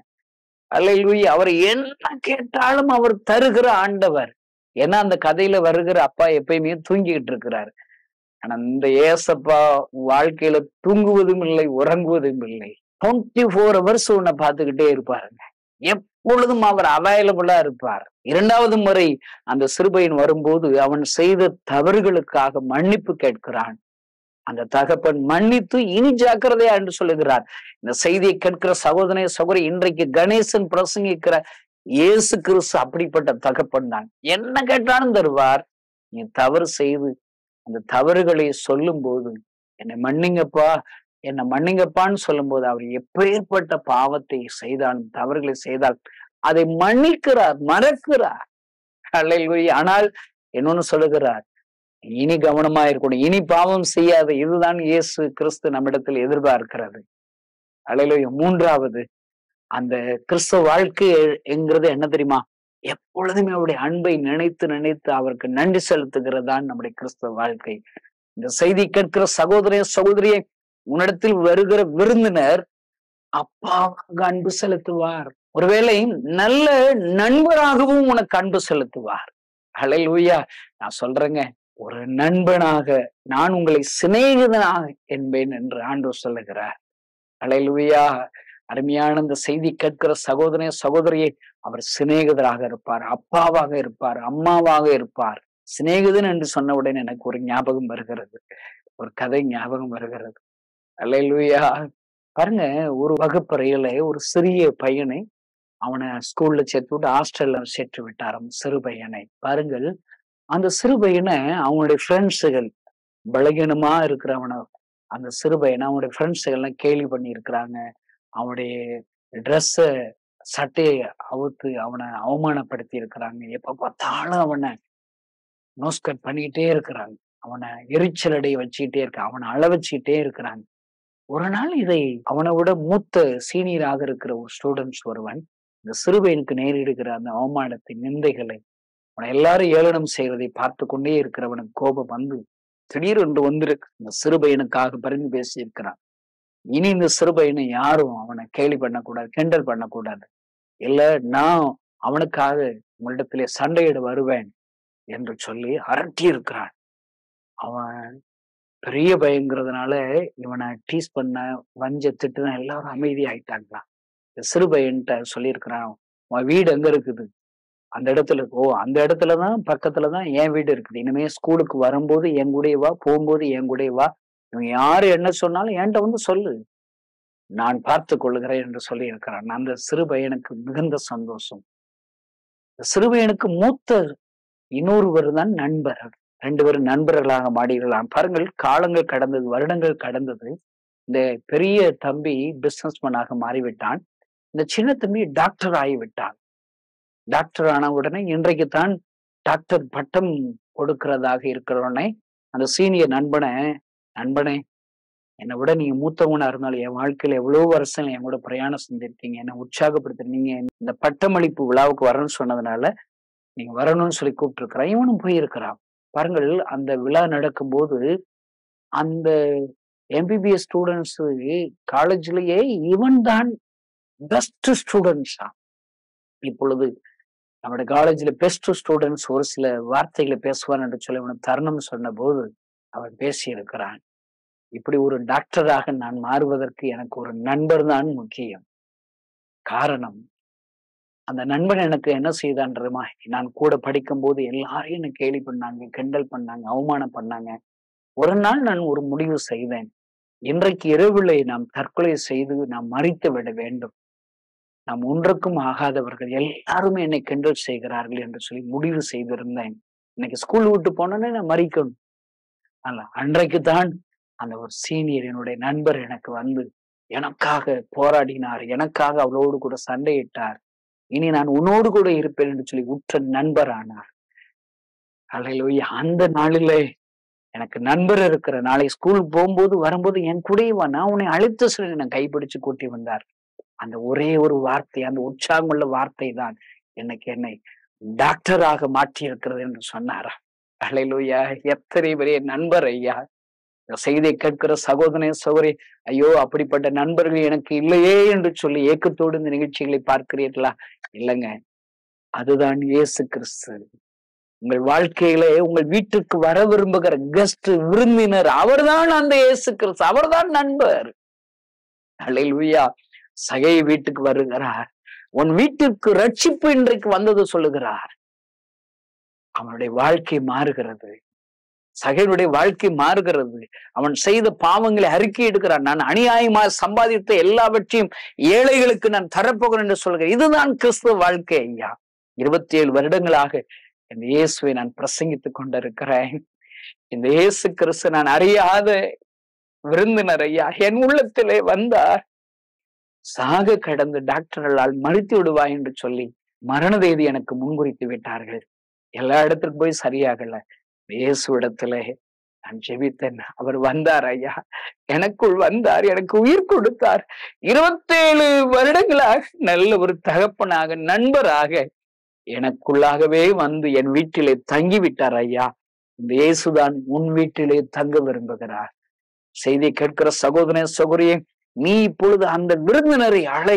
S8: அல்லையிலுயா அவர் என்ன கேட்டாலும் அவர் தருகிற ஆண்டவர் ஏன்னா அந்த கதையில வருகிற அப்பா எப்பயுமே தூங்கிக்கிட்டு இருக்கிறாரு ஆனா இந்த ஏசப்பா வாழ்க்கையில தூங்குவதும் இல்லை உறங்குவதும் இல்லை டுவெண்ட்டி ஃபோர் ஹவர்ஸ் உன்னை பார்த்துக்கிட்டே இருப்பாருங்க எப்பொழுதும் அவர் அவைலபிளா இருப்பார் இரண்டாவது முறை அந்த சிறுபையன் வரும்போது அவன் செய்த தவறுகளுக்காக மன்னிப்பு கேட்கிறான் அந்த தகப்பன் மன்னித்து இனி ஜாக்கிரதையா என்று சொல்லுகிறார் இந்த செய்தியை கேட்கிற சகோதரனை சகோதரி இன்றைக்கு கணேசன் பிரசங்கிக்கிற இயேசு கிறிஸ்து அப்படிப்பட்ட தகப்பன் தான் என்ன கேட்டாலும் தருவார் நீ தவறு செய்து அந்த தவறுகளை சொல்லும் போது என்னை மன்னிங்கப்பா என்னை மன்னிங்கப்பான்னு சொல்லும் போது அவர் எப்பேற்பட்ட பாவத்தை செய்தாலும் தவறுகளை செய்தால் அதை மன்னிக்கிறார் மறக்கிறார் அல்லேலூயா ஆனால் இன்னொன்னு சொல்லுகிறார் இனி கவனமா இருக்கணும் இனி பாவம் செய்யாத இதுதான் இயேசு கிறிஸ்து நம்மிடத்தில் எதிர்பார்க்கிறது அல்லேலூயா மூன்றாவது அந்த கிறிஸ்துவ வாழ்க்கை என்கிறது என்ன தெரியுமா எப்பொழுதுமே அவருடைய அன்பை நினைத்து நினைத்து அவருக்கு நன்றி செலுத்துகிறது தான் நம்முடைய கிறிஸ்துவ வாழ்க்கை இந்த செய்தி கேட்கிற சகோதரிய சகோதரியை உன்னிடத்தில் வருகிற விருந்தினர் அப்பாவுக்கு அன்பு செலுத்துவார் ஒருவேளை நல்ல நண்பராகவும் உனக்கு அன்பு செலுத்துவார் ஹalleluya நான் சொல்றேங்க ஒரு நண்பனாக நான் உங்களை சிநேகிதனாக என்பேன் என்று ஆண்டவர் சொல்லுகிறார் ஹalleluya அருமையான இந்த செய்தி கேட்கிற சகோதர சகோதரியை அவர் சிநேகிதராக இருப்பார் அப்பாவாக இருப்பார் அம்மாவாக இருப்பார் சிநேகிதன் என்று சொன்னவுடன் எனக்கு ஒரு ஞாபகம் வருகிறது ஒரு கதை ஞாபகம் வருகிறது அல்லேலூயா பாருங்க ஒரு வகுப்பறையில ஒரு சிறிய பையனை அவனை ஸ்கூல்ல சேர்த்து விட்டு ஹாஸ்டல்ல சேர்த்து விட்டாராம் சிறு பையனை பாருங்கள் அந்த சிறு பையனை அவனுடைய ஃப்ரெண்ட்ஸுகள் பலகீனமா இருக்கிறவனை அந்த சிறு பையனை அவனுடைய ஃப்ரெண்ட்ஸுகள்லாம் கேலி பண்ணி இருக்கிறாங்க அவனுடைய ட்ரெஸ்ஸ சட்டையை அவுத்து அவனை அவமானப்படுத்தி இருக்கிறாங்க எப்ப பார்த்தாலும் அவனை நோஸ்கட் பண்ணிக்கிட்டே இருக்கிறாங்க அவனை எரிச்சல் அடைய வச்சுக்கிட்டே இருக்க அவனை அள வச்சுக்கிட்டே இருக்கிறாங்க ஒரு நாள் இதை அவனை விட மூத்த சீனியராக இருக்கிற ஒரு ஸ்டூடெண்ட்ஸ் ஒருவன் இந்த சிறுபையனுக்கு நேரிடுகிற அந்த அவமானத்தை நிந்தைகளை அவனை எல்லாரும் ஏளனம் செய்வதை பார்த்து கொண்டே இருக்கிறவனுக்கு கோபம் வந்து திடீரென்று வந்திருக்கு இந்த சிறுபையனுக்காக பரிந்து பேசி இருக்கிறான் இனி இந்த சிறுபையனை யாரும் அவனை கேலி பண்ணக்கூடாது கிண்டல் பண்ணக்கூடாது இல்ல நான் அவனுக்காக உங்களிடத்திலே சண்டையிட வருவேன் என்று சொல்லி அரட்டி இருக்கிறான் அவன் பெரிய பயங்கிறதுனால இவனை டீஸ் பண்ண வஞ்ச திட்டுனா எல்லாரும் அமைதி ஆயிட்டாங்களாம் இந்த சிறு பையன்கிட்ட சொல்லியிருக்கிறான் உன் வீடு எங்க இருக்குது அந்த இடத்துல இருக்கு. ஓ அந்த இடத்துலதான் பக்கத்துலதான் என் வீடு இருக்குது இனிமே ஸ்கூலுக்கு வரும்போது என் கூடயே வா போகும்போது என் கூடயே வா இவன் யாரு என்ன சொன்னாலும் என்கிட்ட வந்து சொல்லு நான் பார்த்து கொள்ளுகிறேன் என்று சொல்லி இருக்கிறான் அந்த சிறு பையனுக்கு மிகுந்த சந்தோஷம் இந்த சிறு பையனுக்கு மூத்த இன்னொருவர் தான் நண்பர் ரெண்டு பேரும் நண்பர்களாக மாடிடலாம் பாருங்கள் காலங்கள் கடந்தது வருடங்கள் கடந்தது இந்த பெரிய தம்பி பிசினஸ்மேனாக மாறிவிட்டான் இந்த சின்ன தம்பி டாக்டர் ஆகிவிட்டான் டாக்டர் ஆன உடனே இன்றைக்கு தான் டாக்டர் பட்டம் கொடுக்கிறதாக இருக்கிறவனே அந்த சீனியர் நண்பனை நண்பனே என்னை விட நீங்க மூத்தவனா இருந்தாலும் என் வாழ்க்கையில எவ்வளவு வருஷம் என் கூட பிரயாணம் செஞ்சிருக்கீங்க என்னை உற்சாகப்படுத்துறீங்க இந்த பட்டமளிப்பு விழாவுக்கு வரணும்னு சொன்னதுனால நீங்க வரணும்னு சொல்லி கூப்பிட்டுருக்கிறான் இவனும் போயிருக்கிறான் பாருங்கள் அந்த விழா நடக்கும்போது அந்த எம்பிபிஎஸ் ஸ்டூடெண்ட்ஸ் காலேஜ்லயே இவன் தான் பெஸ்ட் ஸ்டூடெண்ட்ஸா இப்பொழுது நம்முடைய காலேஜ்ல பெஸ்ட் ஸ்டூடெண்ட்ஸ் ஒரு சில வார்த்தைகளை பேசுவான் என்று சொல்லி அவனுக்கு தருணம் சொன்ன போது அவன் பேசி இருக்கிறான் இப்படி ஒரு டாக்டராக நான் மாறுவதற்கு எனக்கு ஒரு நண்பர் தான் முக்கியம் காரணம் அந்த நண்பன் எனக்கு என்ன செய்தான்றமா நான் கூட படிக்கும் போது எல்லாரையும் என்ன கேலி பண்ணாங்க கிண்டல் பண்ணாங்க அவமானம் பண்ணாங்க ஒரு நாள் நான் ஒரு முடிவு செய்தேன் இன்றைக்கு இரவிலே நாம் தற்கொலை செய்து நாம் மறித்து விட வேண்டும் நாம் ஒன்றுக்கும் ஆகாதவர்கள் எல்லாருமே என்னை கிண்டல் செய்கிறார்கள் என்று சொல்லி முடிவு செய்திருந்தேன் இன்னைக்கு ஸ்கூல் விட்டு போனோன்னே நான் மறிக்கணும் அல்ல அன்றைக்கு தான் அந்த ஒரு சீனியர் என்னுடைய நண்பர் எனக்கு வந்து எனக்காக போராடினார் எனக்காக அவளோடு கூட சண்டையிட்டார் இனி நான் உன்னோடு கூட இருப்பேன் என்று சொல்லி உற்ற நண்பர் ஆனார் அலையிலோய் அந்த நாளிலே எனக்கு நண்பர் இருக்கிற நாளை ஸ்கூல் போகும்போது வரும்போது என் கூடயே வா நான் உன்னை அழைத்து சொல்லி நான் கைப்பிடிச்சு கூட்டி வந்தார் அந்த ஒரே ஒரு வார்த்தை அந்த உற்சாகமுள்ள வார்த்தை தான் எனக்கு என்னை டாக்டராக மாற்றி இருக்கிறது என்று சொன்னாரா அலையிலோயா எத்தனை பெரிய நண்பர் ஐயா இந்த செய்தியை கேட்கிற சகோதரனே சகோதரி ஐயோ அப்படிப்பட்ட நண்பர்கள் எனக்கு இல்லையே என்று சொல்லி ஏக்கத்தோடு இந்த நிகழ்ச்சிகளை பார்க்கிறீர்களா இல்லைங்க அதுதான் இயேசு கிறிஸ்து உங்கள் வாழ்க்கையிலே உங்கள் வீட்டுக்கு வர விரும்புகிற கெஸ்ட் விருந்தினர் அவர்தான் அந்த இயேசு கிறிஸ்து அவர்தான் நண்பர் அல்லேலூயா சகை வீட்டுக்கு வருகிறார் உன் வீட்டிற்கு ரட்சிப்பு இன்றைக்கு வந்தது சொல்லுகிறார் அவனுடைய வாழ்க்கை மாறுகிறது சகைனுடைய வாழ்க்கை மாறுகிறது அவன் செய்த பாவங்களை அறிக்கை எடுக்கிறான் நான் அநியாயமா சம்பாதித்த எல்லாவற்றையும் ஏழைகளுக்கு நான் தரப்போகிறேன் என்று சொல்கிறேன் இதுதான் கிறிஸ்துவ வாழ்க்கை ஐயா இருபத்தி ஏழு வருடங்களாக இந்த இயேசுவை நான் பிரசங்கித்துக் கொண்டிருக்கிறேன் இந்த இயேசு கிறிஸ்து நான் அறியாத விருந்தினர் ஐயா என் உள்ளத்திலே வந்தார் சாக கடந்த டாக்டர்களால் மறுத்து விடுவாய் என்று சொல்லி மரண தேதி எனக்கு முன்குறித்து விட்டார்கள் எல்லா இடத்துக்கு போய் சரியாகல இயேசு இடத்துல நான் ஜெபித்தேன் அவர் வந்தார் ஐயா எனக்குள் வந்தார் எனக்கு உயிர் கொடுத்தார் இருபத்தேழு வருடங்களாக நல்ல ஒரு தகப்பனாக நண்பராக எனக்குள்ளாகவே வந்து என் வீட்டிலே தங்கி விட்டார் ஐயா இந்த இயேசுதான் உன் வீட்டிலே தங்க விரும்புகிறார் செய்தி கேட்கிற சகோதரன் சகோதரியே நீ இப்பொழுது அந்த விருந்தினரை அழை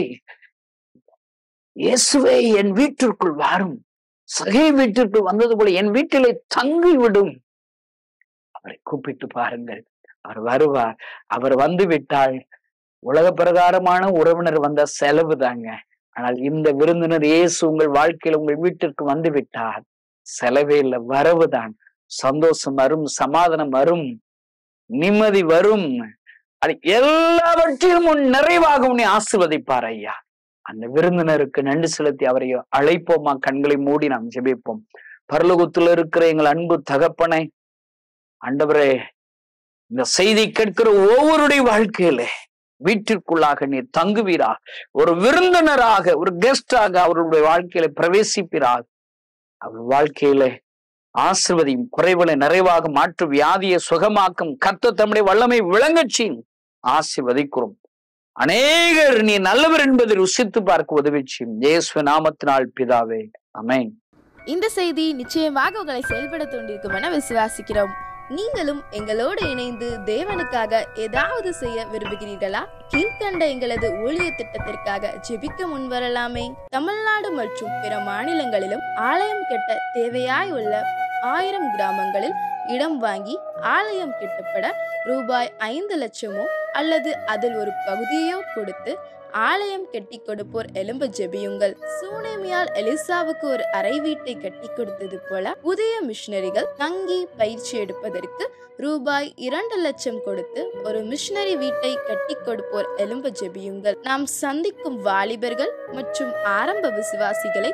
S8: இயேசுவே என் வீட்டிற்குள் வாரும் சகை வீட்டிற்கு வந்தது போல என் வீட்டிலே தங்கி விடும் அவரை கூப்பிட்டு பாருங்கள் அவர் வருவார் அவர் வந்து விட்டால் உலக பிரகாரமான உறவினர் வந்த செலவு தாங்க ஆனால் இந்த விருந்தினர் இயேசு உங்கள் வாழ்க்கையில உங்கள் வீட்டிற்கு வந்து விட்டார் செலவே இல்லை வரவுதான் சந்தோஷம் வரும் சமாதானம் வரும் நிம்மதி வரும் அது எல்லாவற்றையும் உன் நிறைவாக உன்னை ஆசிர்வதிப்பார் ஐயா அந்த விருந்தினருக்கு நன்றி செலுத்தி அவரை அழைப்போமா கண்களை மூடி நாம் ஜெபிப்போம் பரலோகத்துல இருக்கிற எங்கள் அன்பு தகப்பனை ஆண்டவரே இந்த செய்தி கேட்கிற ஒவ்வொருடைய வாழ்க்கையில வீட்டிற்குள்ளாக நீர் தங்குவீரா ஒரு விருந்தினராக ஒரு கெஸ்டாக அவருடைய வாழ்க்கையில பிரவேசிப்பீராக அவர் வாழ்க்கையில ஆசிர்வதியும் குறைவுகளை நிறைவாக மாற்று வியாதியை சுகமாக்கும் கத்த தம்முடைய வல்லமை விளங்கச்சின் ஆசிர்வதிக்கிறோம் அநேகர் நீ நல்லவர் என்பதை ருசித்து பார்க்க உதவி செய்யும் இயேசு நாமத்தினால் பிதாவே அமேன்
S9: இந்த செய்தி நிச்சயமாக உங்களை செயல்பட தூண்டிருக்கும் என விசுவாசிக்கிறோம் நீங்களும் எங்களோடு இணைந்து தேவனுக்காக ஏதாவது செய்ய விரும்புகிறீர்களா கீழ்கண்ட எங்களது ஊழிய திட்டத்திற்காக ஜெபிக்க முன்வரலாமே தமிழ்நாடு மற்றும் பிற மாநிலங்களிலும் ஆலயம் கட்ட தேவையாய் உள்ள ஆயிரம் கிராமங்களில் இடம் வாங்கி ஆலயம் கட்டப்பட ரூபாய் ஐந்து லட்சமோ அல்லது அதில் ஒரு பகுதியோ கொடுத்து ஆலயம் கட்டி கொடுப்போர் எலும்ப ஜெபியுங்கள் சூனேமியால் எலிசாவுக்கு ஒரு அறை வீட்டை கட்டி கொடுத்தது போல புதிய மிஷனரிகள் தங்கி பயிற்சி எடுப்பதற்கு ரூபாய் இரண்டு லட்சம் கொடுத்து ஒரு மிஷனரி வீட்டை கட்டி கொடுப்போர் எலும்ப ஜெபியுங்கள் நாம் சந்திக்கும் வாலிபர்கள் மற்றும் ஆரம்ப விசுவாசிகளை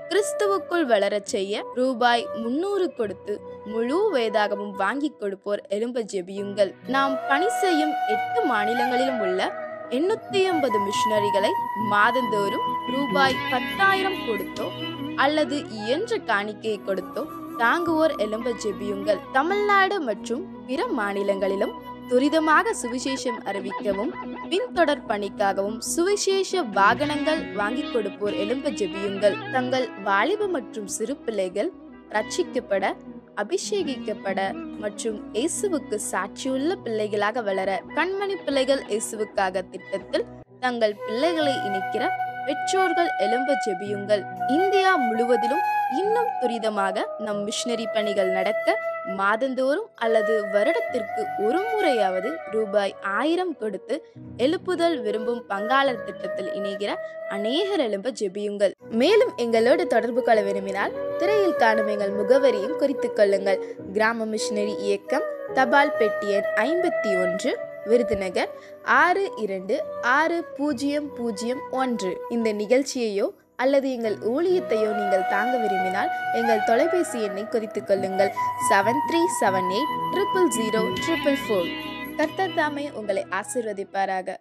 S9: கிறிஸ்துவுக்குள் வளரச் செய்ய ரூபாய் முன்னூறு கொடுத்து முழு வேதாகமும் வாங்கிக் கொடுப்போர் எலும்ப ஜெபியுங்கள் நாம் பணி செய்யும் எட்டு மாநிலங்களிலும் உள்ள எண்ணூத்தி ஐம்பது மிஷனரிகளை மாதந்தோறும் ரூபாய் பத்தாயிரம் கொடுத்தோ அல்லது இயன்ற காணிக்கையை கொடுத்தோ தாங்குவோர் எலும்ப ஜெபியுங்கள் தமிழ்நாடு மற்றும் பிற மாநிலங்களிலும் துரிதமாக சுவிசேஷம் அறிவிக்கவும் பின்தொடர் பணிக்காகவும் சுவிசேஷ வாகனங்கள் வாங்கிக் கொடுப்போர் எலும்ப ஜெபியுங்கள் தங்கள் வாலிப மற்றும் சிறு பிள்ளைகள் ரட்சிக்கப்பட அபிஷேகிக்கப்பட மற்றும் இயேசுவுக்கு சாட்சியுள்ள பிள்ளைகளாக வளர கண்மணி பிள்ளைகள் இயேசுவுக்காக திட்டத்தில் தங்கள் பிள்ளைகளை இணைக்கிற பெற்றோர்கள் எலும்ப ஜெபியுங்கள் இந்தியா முழுவதிலும் இன்னும் துரிதமாக நம் மிஷனரி பணிகள் நடக்க மாதந்தோறும் அல்லது வருடத்திற்கு ஒரு முறையாவது ரூபாய் ஆயிரம் கொடுத்து எழுப்புதல் விரும்பும் பங்காளர் திட்டத்தில் இணைகிற அநேகர் எழும்ப ஜெபியுங்கள் மேலும் எங்களோடு தொடர்பு கொள்ள விரும்பினால் திரையில் காணும் எங்கள் முகவரியும் குறித்துக் கொள்ளுங்கள் கிராம மிஷனரி இயக்கம் தபால் பெட்டி எண் ஐம்பத்தி ஒன்று விருதுநகர் ஆறு இரண்டு ஆறு பூஜ்ஜியம் பூஜ்ஜியம் ஒன்று இந்த நிகழ்ச்சியையோ அல்லது எங்கள் ஊழியத்தையோ நீங்கள் தாங்க விரும்பினால் எங்கள் தொலைபேசி எண்ணை குறித்துக் கொள்ளுங்கள் seven three seven eight triple zero triple four கர்த்தர் தாமே உங்களை ஆசிர்வதிப்பாராக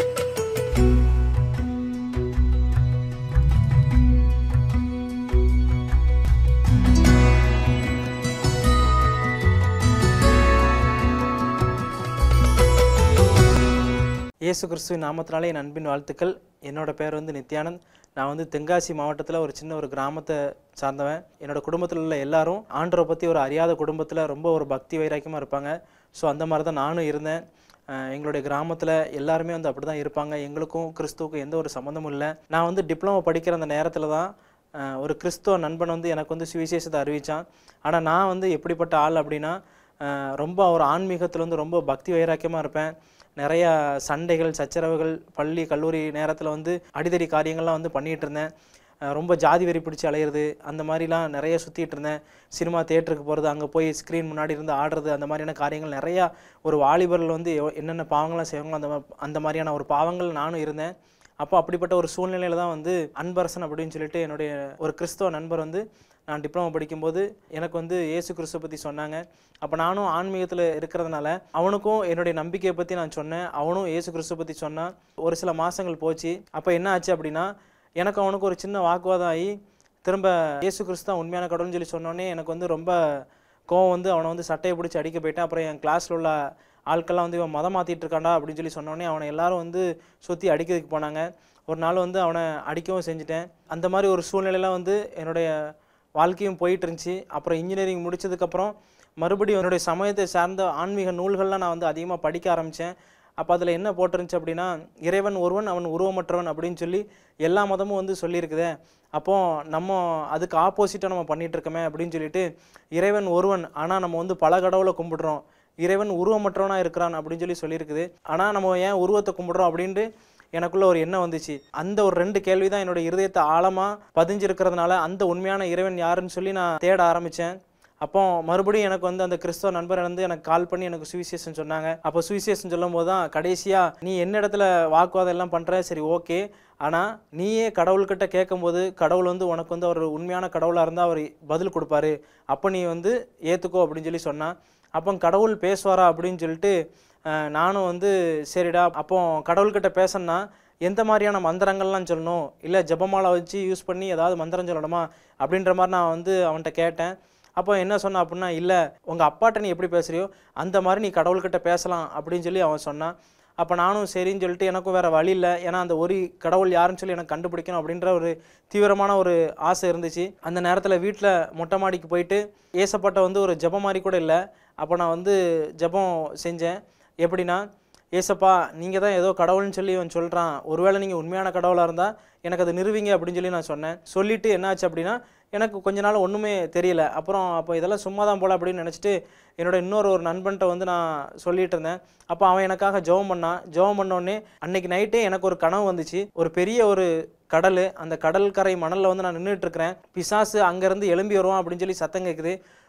S10: இயேசு கிறிஸ்துவின் நாமத்தினாலே என் அன்பின் வாழ்த்துக்கள் என்னோட பேர் வந்து நித்யானந்த் நான் வந்து தென்காசி மாவட்டத்தில் ஒரு சின்ன ஒரு கிராமத்தை சார்ந்தவன் என்னோட குடும்பத்தில் உள்ள எல்லாரும் ஆண்டரை பற்றி ஒரு அறியாத குடும்பத்தில் ரொம்ப ஒரு பக்தி வைராக்கியமாக இருப்பாங்க ஸோ அந்த மாதிரி தான் நானும் இருந்தேன் அஹ் எங்களுடைய கிராமத்தில் எல்லாருமே வந்து அப்படி தான் இருப்பாங்க எங்களுக்கும் கிறிஸ்துவுக்கும் எந்த ஒரு சம்மந்தமும் இல்லை நான் வந்து டிப்ளமோ படிக்கிற அந்த நேரத்தில் தான் அஹ் ஒரு கிறிஸ்துவ நண்பன் வந்து எனக்கு வந்து சுவிசேஷத்தை அறிவித்தான் ஆனால் நான் வந்து எப்படிப்பட்ட ஆள் அப்படின்னா அஹ் ரொம்ப ஒரு ஆன்மீகத்தில் வந்து ரொம்ப பக்தி வைராக்கியமாக இருப்பேன் நிறையா சண்டைகள் சச்சரவுகள் பள்ளி கல்லூரி நேரத்தில் வந்து அடிதடி காரியங்கள்லாம் வந்து பண்ணிகிட்டு இருந்தேன் அஹ் ரொம்ப ஜாதி வெறி பிடிச்சி அலையிறது அந்த மாதிரிலாம் நிறைய சுற்றிட்டு இருந்தேன் சினிமா தேட்டருக்கு போகிறது அங்கே போய் ஸ்க்ரீன் முன்னாடி இருந்து ஆடுறது அந்த மாதிரியான காரியங்கள் நிறையா ஒரு வாலிபர்கள் வந்து எவ்- என்னென்ன பாவங்கள்லாம் செய்வாங்களோ அந்த மா- அந்த மாதிரியான ஒரு பாவங்கள் நானும் இருந்தேன் அப்போ அப்படிப்பட்ட ஒரு சூழ்நிலையில தான் வந்து அன்பரசன் அப்படின்னு சொல்லிட்டு என்னுடைய ஒரு கிறிஸ்தவ நண்பர் வந்து நான் டிப்ளமோ படிக்கும்போது எனக்கு வந்து இயேசு கிறிஸ்துவ பற்றி சொன்னாங்க அப்போ நானும் ஆன்மீகத்தில் இருக்கிறதுனால அவனுக்கும் என்னுடைய நம்பிக்கையை பற்றி நான் சொன்னேன் அவனும் இயேசு கிறிஸ்துவ பற்றி சொன்னான் ஒரு சில மாதங்கள் போச்சு அப்போ என்ன ஆச்சு அப்படின்னா எனக்கு அவனுக்கு ஒரு சின்ன வாக்குவாதம் ஆகி திரும்ப இயேசு கிறிஸ்து தான் உண்மையான கடவுள்னு சொல்லி சொன்னோன்னே எனக்கு வந்து ரொம்ப கோவம் வந்து அவனை வந்து சட்டையை பிடிச்சி அடிக்க போயிட்டேன் அப்புறம் என் கிளாஸில் உள்ள ஆட்கள்லாம் வந்து இவன் மதம் மாற்றிட்டு இருக்காண்டா அப்படின்னு சொல்லி சொன்னோடனே அவனை எல்லாரும் வந்து சுற்றி அடிக்கிறதுக்கு போனாங்க ஒரு நாள் வந்து அவனை அடிக்கவும் செஞ்சுட்டேன் அந்த மாதிரி ஒரு சூழ்நிலையெல்லாம் வந்து என்னுடைய வாழ்க்கையும் போயிட்டு இருந்துச்சு அப்புறம் இன்ஜினியரிங் முடிச்சதுக்கப்புறம் மறுபடியும் என்னுடைய சமயத்தை சார்ந்த ஆன்மீக நூல்கள்லாம் நான் வந்து அதிகமாக படிக்க ஆரம்பித்தேன் அப்போ அதில் என்ன போட்டிருந்துச்சு அப்படின்னா இறைவன் ஒருவன் அவன் உருவமற்றவன் அப்படின்னு சொல்லி எல்லா மதமும் வந்து சொல்லியிருக்குதே அப்போ நம்ம அதுக்கு ஆப்போசிட்டாக நம்ம பண்ணிட்டு இருக்கோமே அப்படின்னு சொல்லிட்டு இறைவன் ஒருவன் ஆனால் நம்ம வந்து பல கடவுளை கும்பிடுறோம் இறைவன் உருவமற்றவனாக இருக்கிறான் அப்படின்னு சொல்லி சொல்லியிருக்குது ஆனால் நம்ம ஏன் உருவத்தை கும்பிடுறோம் அப்படின்ட்டு எனக்குள்ள ஒரு எண்ணம் வந்துச்சு அந்த ஒரு ரெண்டு கேள்வி தான் என்னோட இருதயத்தை ஆழமாக பதிஞ்சிருக்கிறதுனால அந்த உண்மையான இறைவன் யாருன்னு சொல்லி நான் தேட ஆரம்பித்தேன் அப்போ மறுபடியும் எனக்கு வந்து அந்த கிறிஸ்தவ நண்பர் வந்து எனக்கு கால் பண்ணி எனக்கு சுவிசேஷன் சொன்னாங்க அப்போ சுவிசேஷன் சொல்லும் போது தான் கடைசியாக நீ என்ன இடத்துல வாக்குவாதம் எல்லாம் பண்ணுற சரி ஓகே ஆனால் நீயே கடவுள்கிட்ட கேட்கும்போது கடவுள் வந்து உனக்கு வந்து அவர் உண்மையான கடவுளாக இருந்தால் அவர் பதில் கொடுப்பாரு அப்போ நீ வந்து ஏற்றுக்கோ அப்படின்னு சொல்லி சொன்னான் அப்போ கடவுள் பேசுவாரா அப்படின்னு சொல்லிட்டு அஹ், நானும் வந்து சரிடா அப்போ கடவுள்கிட்ட பேசணும்னா எந்த மாதிரியான மந்திரங்கள்லாம் சொல்லணும் இல்லை ஜெபமாலை வச்சு யூஸ் பண்ணி ஏதாவது மந்திரம் சொல்லணுமா அப்படின்ற மாதிரி நான் வந்து அவன்கிட்ட கேட்டேன் அப்போ என்ன சொன்னான் அப்படின்னா இல்லை உங்கள் அப்பாட்ட நீ எப்படி பேசுறியோ அந்த மாதிரி நீ கடவுள்கிட்ட பேசலாம் அப்படின்னு சொல்லி அவன் சொன்னான் அப்போ நானும் சரின்னு சொல்லிட்டு எனக்கும் வேறு வழி இல்லை ஏன்னா அந்த ஒரு கடவுள் யாருன்னு சொல்லி எனக்கு கண்டுபிடிக்கணும் அப்படின்ற ஒரு தீவிரமான ஒரு ஆசை இருந்துச்சு அந்த நேரத்தில் வீட்டில் மொட்டை மாடிக்கு போயிட்டு ஏசப்பாட்ட வந்து ஒரு ஜெபம் மாதிரி கூட இல்லை அப்போ நான் வந்து ஜெபம் செஞ்சேன் எப்படின்னா ஏசப்பா நீங்கள் தான் ஏதோ கடவுள்னு சொல்லி அவன் சொல்கிறான் ஒருவேளை நீங்கள் உண்மையான கடவுளாக இருந்தால் எனக்கு அதை நிறுவிங்க அப்படின்னு சொல்லி நான் சொன்னேன் சொல்லிவிட்டு என்னாச்சு அப்படின்னா எனக்கு கொஞ்ச நாள் ஒன்றுமே தெரியல அப்புறம் அப்போ இதெல்லாம் சும்மா தான் போல அப்படின்னு நினச்சிட்டு என்னோட இன்னொரு ஒரு நண்பன்கிட்ட வந்து நான் சொல்லிட்டு இருந்தேன் அப்போ அவன் எனக்காக ஜெபம் பண்ணான் ஜெபம் பண்ணோடனே அன்னைக்கு நைட்டே எனக்கு ஒரு கனவு வந்துச்சு ஒரு பெரிய ஒரு கடல் அந்த கடல் கரை மணலில் வந்து நான் நின்றுட்டு இருக்கிறேன் பிசாசு அங்கேருந்து எழும்பி வருவான் அப்படின்னு சொல்லி சத்தம் கேட்குது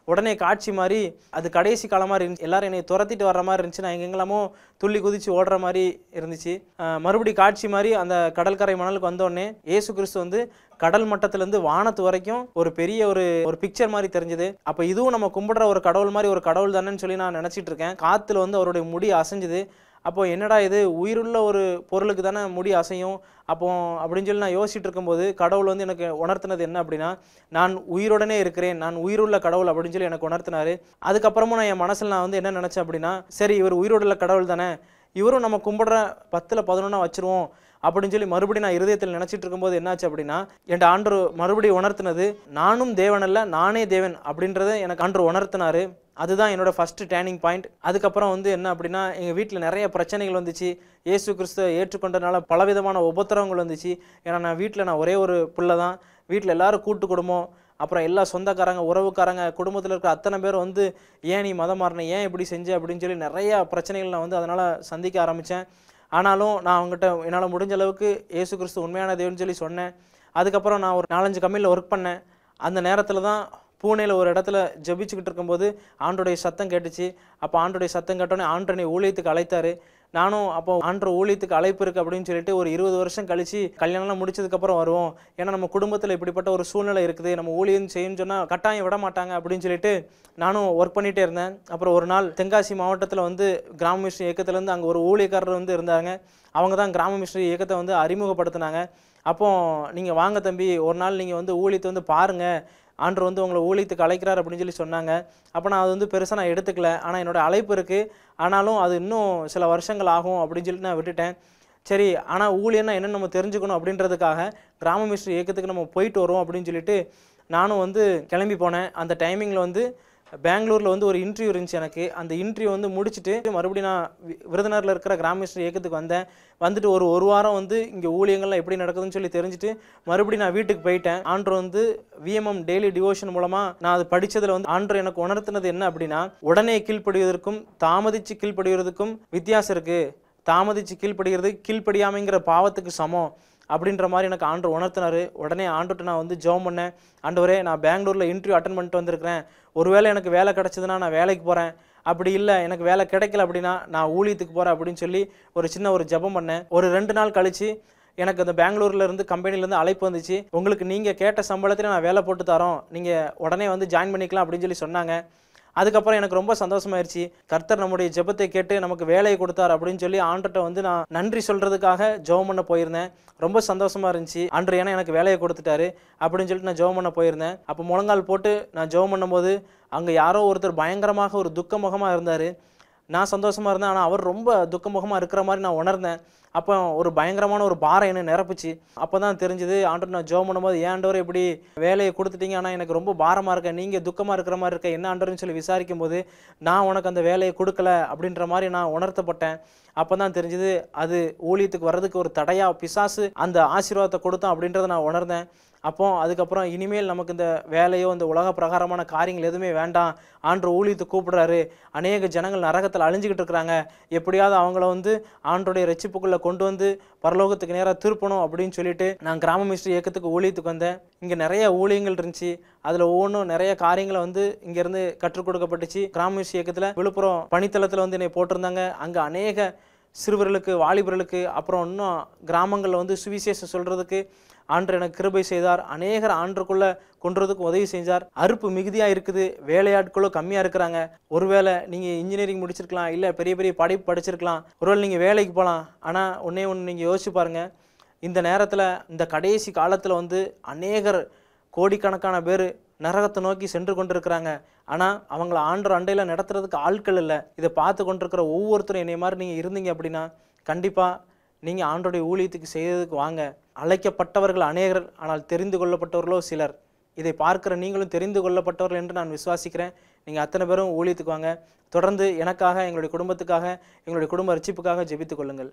S10: உடனே காட்சி மாதிரி அது கடைசி காலம் மாதிரி இருந்துச்சு எல்லாரும் என்னை துரத்திட்டு வர்ற மாதிரி இருந்துச்சு நான் எங்கெங்கெல்லாமோ துள்ளி குதிச்சு ஓடுற மாதிரி இருந்துச்சு அஹ் மறுபடி காட்சி மாதிரி அந்த கடற்கரை மணலுக்கு வந்தோடனே இயேசு கிறிஸ்து வந்து கடல் மட்டத்திலேருந்து வானத்து வரைக்கும் ஒரு பெரிய ஒரு ஒரு பிக்சர் மாதிரி தெரிஞ்சது அப்போ இதுவும் நம்ம கும்பிடுற ஒரு கடவுள் மாதிரி ஒரு கடவுள் தானேன்னு சொல்லி நான் நினச்சிட்டு இருக்கேன் காற்றுல வந்து அவருடைய முடி அசைஞ்சுது அப்போ என்னடா இது உயிருள்ள ஒரு பொருளுக்கு தானே முடி அசையும் அப்போ அப்படின்னு சொல்லி நான் யோசிச்சுட்டு இருக்கும்போது கடவுள் வந்து எனக்கு உணர்த்தினது என்ன அப்படின்னா நான் உயிருடனே இருக்கிறேன் நான் உயிருள்ள கடவுள் அப்படின்னு சொல்லி எனக்கு உணர்த்தினாரு அதுக்கப்புறமும் நான் என் மனசில் நான் வந்து என்ன நினச்சேன் அப்படின்னா சரி இவர் உயிருள்ள கடவுள் தானே இவரும் நம்ம கும்பிடுற பத்தில் பதினொன்றா வச்சிருவோம் அப்படின்னு சொல்லி மறுபடியும் நான் இருதயத்தில் நினச்சிட்டு இருக்கும்போது என்னாச்சு அப்படின்னா என் ஆண்டு மறுபடியும் உணர்த்தினது நானும் தேவன் அல்ல நானே தேவன் அப்படின்றத எனக்கு ஆண்டு உணர்த்தினாரு அதுதான் என்னோட ஃபர்ஸ்ட் டேர்னிங் பாயிண்ட் அதுக்கப்புறம் வந்து என்ன அப்படின்னா எங்கள் வீட்டில் நிறைய பிரச்சனைகள் வந்துச்சு இயேசு கிறிஸ்துவை ஏற்றுக்கொண்டனால பலவிதமான உபத்திரவங்கள் வந்துச்சு ஏன்னா நான் வீட்டில் நான் ஒரே ஒரு பிள்ளை தான் வீட்டில் எல்லாரும் கூட்டு குடும்பம் அப்புறம் எல்லா சொந்தக்காரங்க உறவுக்காரங்க குடும்பத்தில் இருக்கிற அத்தனை பேர் வந்து ஏன் நீ மதம் மாறின ஏன் இப்படி செஞ்ச அப்படின்னு சொல்லி நிறைய பிரச்சனைகள் நான் வந்து அதனால் சந்திக்க ஆரம்பித்தேன் ஆனாலும் நான் அவங்ககிட்ட என்னால் முடிஞ்ச அளவுக்கு இயேசு கிறிஸ்து உண்மையான தேவன்னு சொல்லி சொன்னேன் அதுக்கப்புறம் நான் ஒரு நாலஞ்சு கம்பெனியில் ஒர்க் பண்ணேன் அந்த நேரத்தில் தான் பூனேல ஒரு இடத்துல ஜெபிச்சுக்கிட்டு இருக்கும்போது ஆண்டோடைய சத்தம் கேட்டுச்சு அப்போ ஆண்டோடைய சத்தம் கேட்டோன்னே ஆண்டனை ஊழியத்துக்கு அழைத்தாரு நானும் அப்போ ஆண்டர் ஊழியத்துக்கு அழைப்பு இருக்கு அப்படின்னு சொல்லிட்டு ஒரு இருபது வருஷம் கழிச்சு கல்யாணம்லாம் முடிச்சதுக்கப்புறம் வருவோம் ஏன்னா நம்ம குடும்பத்தில் இப்படிப்பட்ட ஒரு சூழ்நிலை இருக்குது நம்ம ஊழியம் செய்யணும்னு சொன்னால் கட்டாயம் விட மாட்டாங்க அப்படின்னு சொல்லிட்டு நானும் ஒர்க் பண்ணிகிட்டே இருந்தேன் அப்புறம் ஒரு நாள் தென்காசி மாவட்டத்தில் வந்து கிராம மிஷன் இயக்கத்துலேருந்து அங்கே ஒரு ஊழியக்காரர் வந்து இருந்தாங்க அவங்க தான் கிராம மிஷன் இயக்கத்தை வந்து அறிமுகப்படுத்தினாங்க அப்போ நீங்கள் வாங்க தம்பி ஒரு நாள் நீங்கள் வந்து ஊழியத்தை வந்து பாருங்கள் ஆண்டர் வந்து உங்களை ஊழியத்துக்கு அழைக்கிறார் அப்படின்னு சொல்லி சொன்னாங்க அப்போ நான் அது வந்து பெருசாக நான் எடுத்துக்கல ஆனால் என்னோட அழைப்பு இருக்குது ஆனாலும் அது இன்னும் சில வருஷங்கள் ஆகும் அப்படின்னு சொல்லிட்டு நான் விட்டுட்டேன் சரி ஆனால் ஊழியன்னா என்னன்னு நம்ம தெரிஞ்சுக்கணும் அப்படின்றதுக்காக கிராம மிஸ்ட்ரி இயக்கத்துக்கு நம்ம போயிட்டு வரோம் அப்படின்னு சொல்லிட்டு நானும் வந்து கிளம்பி போனேன் அந்த டைமிங்கில் வந்து பெங்களூரில் வந்து ஒரு இன்டர்வியூ இருந்துச்சு எனக்கு அந்த இன்டர்வியூ வந்து முடிச்சுட்டு மறுபடியும் நான் வி- விருதுநகரில் இருக்கிற கிராம மிஸ்ட்ரி இயக்கத்துக்கு வந்தேன் வந்துட்டு ஒரு ஒரு வாரம் வந்து இங்கே ஊழியங்கள்லாம் எப்படி நடக்குதுன்னு சொல்லி தெரிஞ்சுட்டு மறுபடியும் நான் வீட்டுக்கு போயிட்டேன் ஆண்டர் வந்து விஎம்எம் டெய்லி டிவோஷன் மூலமாக நான் அது படித்ததில் வந்து ஆண்டர் எனக்கு உணர்த்தினது என்ன அப்படின்னா உடனே கீழ்ப்படுவதற்கும் தாமதித்து கீழ்ப்படுவதற்கும் வித்தியாசம் இருக்குது தாமதித்து கீழ்ப்படுகிறது கீழ்ப்படியாமைங்கிற பாவத்துக்கு சமம் அப்படின்ற மாதிரி எனக்கு ஆண்டு உணர்த்தினாரு உடனே ஆண்டுகிட்ட நான் வந்து ஜெபம் பண்ணேன் ஆண்டவரே நான் பெங்களூரில் இன்டர்வியூ அட்டன் பண்ணிட்டு வந்திருக்கிறேன் ஒருவேளை எனக்கு வேலை கிடச்சதுன்னா நான் வேலைக்கு போகிறேன் அப்படி இல்லை எனக்கு வேலை கிடைக்கல அப்படின்னா நான் ஊழியத்துக்கு போகிறேன் அப்படின்னு சொல்லி ஒரு சின்ன ஒரு ஜெபம் பண்ணேன் ஒரு ரெண்டு நாள் கழிச்சு எனக்கு அந்த பெங்களூர்ல இருந்து கம்பெனில இருந்து அழைப்பு வந்துச்சு உங்களுக்கு நீங்கள் கேட்ட சம்பளத்தில் நான் வேலை போட்டு தரோம் நீங்கள் உடனே வந்து ஜாயின் பண்ணிக்கலாம் அப்படின்னு சொல்லி சொன்னாங்க அதுக்கப்புறம் எனக்கு ரொம்ப சந்தோஷமாயிருச்சு கர்த்தர் நம்முடைய ஜெபத்தை கேட்டு நமக்கு வேலையை கொடுத்தார் அப்படின்னு சொல்லி ஆண்டுகிட்ட வந்து நான் நன்றி சொல்றதுக்காக ஜெபம் பண்ண போயிருந்தேன் ரொம்ப சந்தோஷமா இருந்துச்சு ஆண்டு ஏன்னா எனக்கு வேலையை கொடுத்துட்டாரு அப்படின்னு சொல்லிட்டு நான் ஜெபம் பண்ண போயிருந்தேன் அப்போ முழங்கால் போட்டு நான் ஜெபம் பண்ணும்போது அங்கே யாரோ ஒருத்தர் பயங்கரமாக ஒரு துக்க முகமாக இருந்தார் நான் சந்தோஷமா இருந்தேன் ஆனால் அவர் ரொம்ப துக்கமுகமாக இருக்கிற மாதிரி நான் உணர்ந்தேன் அப்போ ஒரு பயங்கரமான ஒரு பாரம் என்ன நிரப்புச்சு அப்போ தான் தெரிஞ்சுது ஆண்டு நான் ஜோம் பண்ணும்போது ஏன் ஆண்டவர் இப்படி வேலையை கொடுத்துட்டீங்க ஆனால் எனக்கு ரொம்ப பாரமாக இருக்க நீங்கள் துக்கமாக இருக்கிற மாதிரி இருக்க என்ன ஆண்டவர்னு சொல்லி விசாரிக்கும் போது நான் உனக்கு அந்த வேலையை கொடுக்கல அப்படின்ற மாதிரி நான் உணர்த்தப்பட்டேன் அப்போ தான் தெரிஞ்சுது அது ஊழியத்துக்கு வர்றதுக்கு ஒரு தடையா பிசாசு அந்த ஆசீர்வாதத்தை கொடுத்தான் அப்படின்றத நான் உணர்ந்தேன் அப்போ அதுக்கப்புறம் இனிமேல் நமக்கு இந்த வேலையோ இந்த உலக பிரகாரமான காரியங்கள் எதுவுமே வேண்டாம் ஆண்டு ஊழியத்தை கூப்பிடுறாரு அநேக ஜனங்கள் நரகத்தில் அழிஞ்சுக்கிட்டு இருக்கிறாங்க எப்படியாவது அவங்கள வந்து ஆண்டோடைய ரட்சிப்புக்குள்ளே கொண்டு வந்து பரலோகத்துக்கு நேராக திருப்பணும் அப்படின்னு சொல்லிட்டு நான் கிராம மிஸ்ட்ரி இயக்கத்துக்கு ஊழியத்துக்கு வந்தேன் இங்கே நிறைய ஊழியங்கள் இருந்துச்சு அதில் ஒவ்வொன்றும் நிறைய காரியங்களை வந்து இங்கேருந்து கற்றுக் கொடுக்கப்பட்டுச்சு கிராம மிஸ்ட்ரி இயக்கத்தில் விழுப்புரம் பணித்தளத்தில் வந்து என்னை போட்டிருந்தாங்க அங்கே அநேக சிறுவர்களுக்கு வாலிபர்களுக்கு அப்புறம் இன்னும் கிராமங்களில் வந்து சுவிசேஷம் சொல்கிறதுக்கு ஆண்டு எனக்கு கிருபை செய்தார் அநேகர் ஆண்டுக்குள்ள கொண்டுறதுக்கு உதவி செஞ்சார் அறுப்பு மிகுதியாக இருக்குது வேலையாட்களும் கம்மியாக இருக்கிறாங்க ஒருவேளை நீங்கள் இன்ஜினியரிங் முடிச்சிருக்கலாம் இல்லை பெரிய பெரிய படிப்பு படிச்சிருக்கலாம் ஒருவேளை நீங்கள் வேலைக்கு போகலாம் ஆனால் ஒன்றே ஒன்று நீங்கள் யோசிச்சு பாருங்க இந்த நேரத்தில் இந்த கடைசி காலத்தில் வந்து அநேகர் கோடிக்கணக்கான பேர் நரகத்தை நோக்கி சென்று கொண்டிருக்கிறாங்க ஆனால் அவங்கள ஆண்டு அண்டையில் நடத்துறதுக்கு ஆட்கள் இல்லை இதை பார்த்து கொண்டிருக்கிற ஒவ்வொருத்தரும் என்னை மாதிரி நீங்கள் இருந்தீங்க அப்படின்னா கண்டிப்பாக நீங்கள் ஆண்டோடைய ஊழியத்துக்கு செய்ததுக்கு வாங்க அழைக்கப்பட்டவர்கள் அநேகர் ஆனால் தெரிந்து கொள்ளப்பட்டவர்களோ சிலர் இதை பார்க்கிற நீங்களும் தெரிந்து கொள்ளப்பட்டவர்கள் என்று நான் விசுவாசிக்கிறேன் நீங்கள் அத்தனை பேரும் ஊழியத்துக்கு வாங்க தொடர்ந்து எனக்காக எங்களுடைய குடும்பத்துக்காக எங்களுடைய குடும்ப ரட்சிப்புக்காக ஜெபித்துக் கொள்ளுங்கள்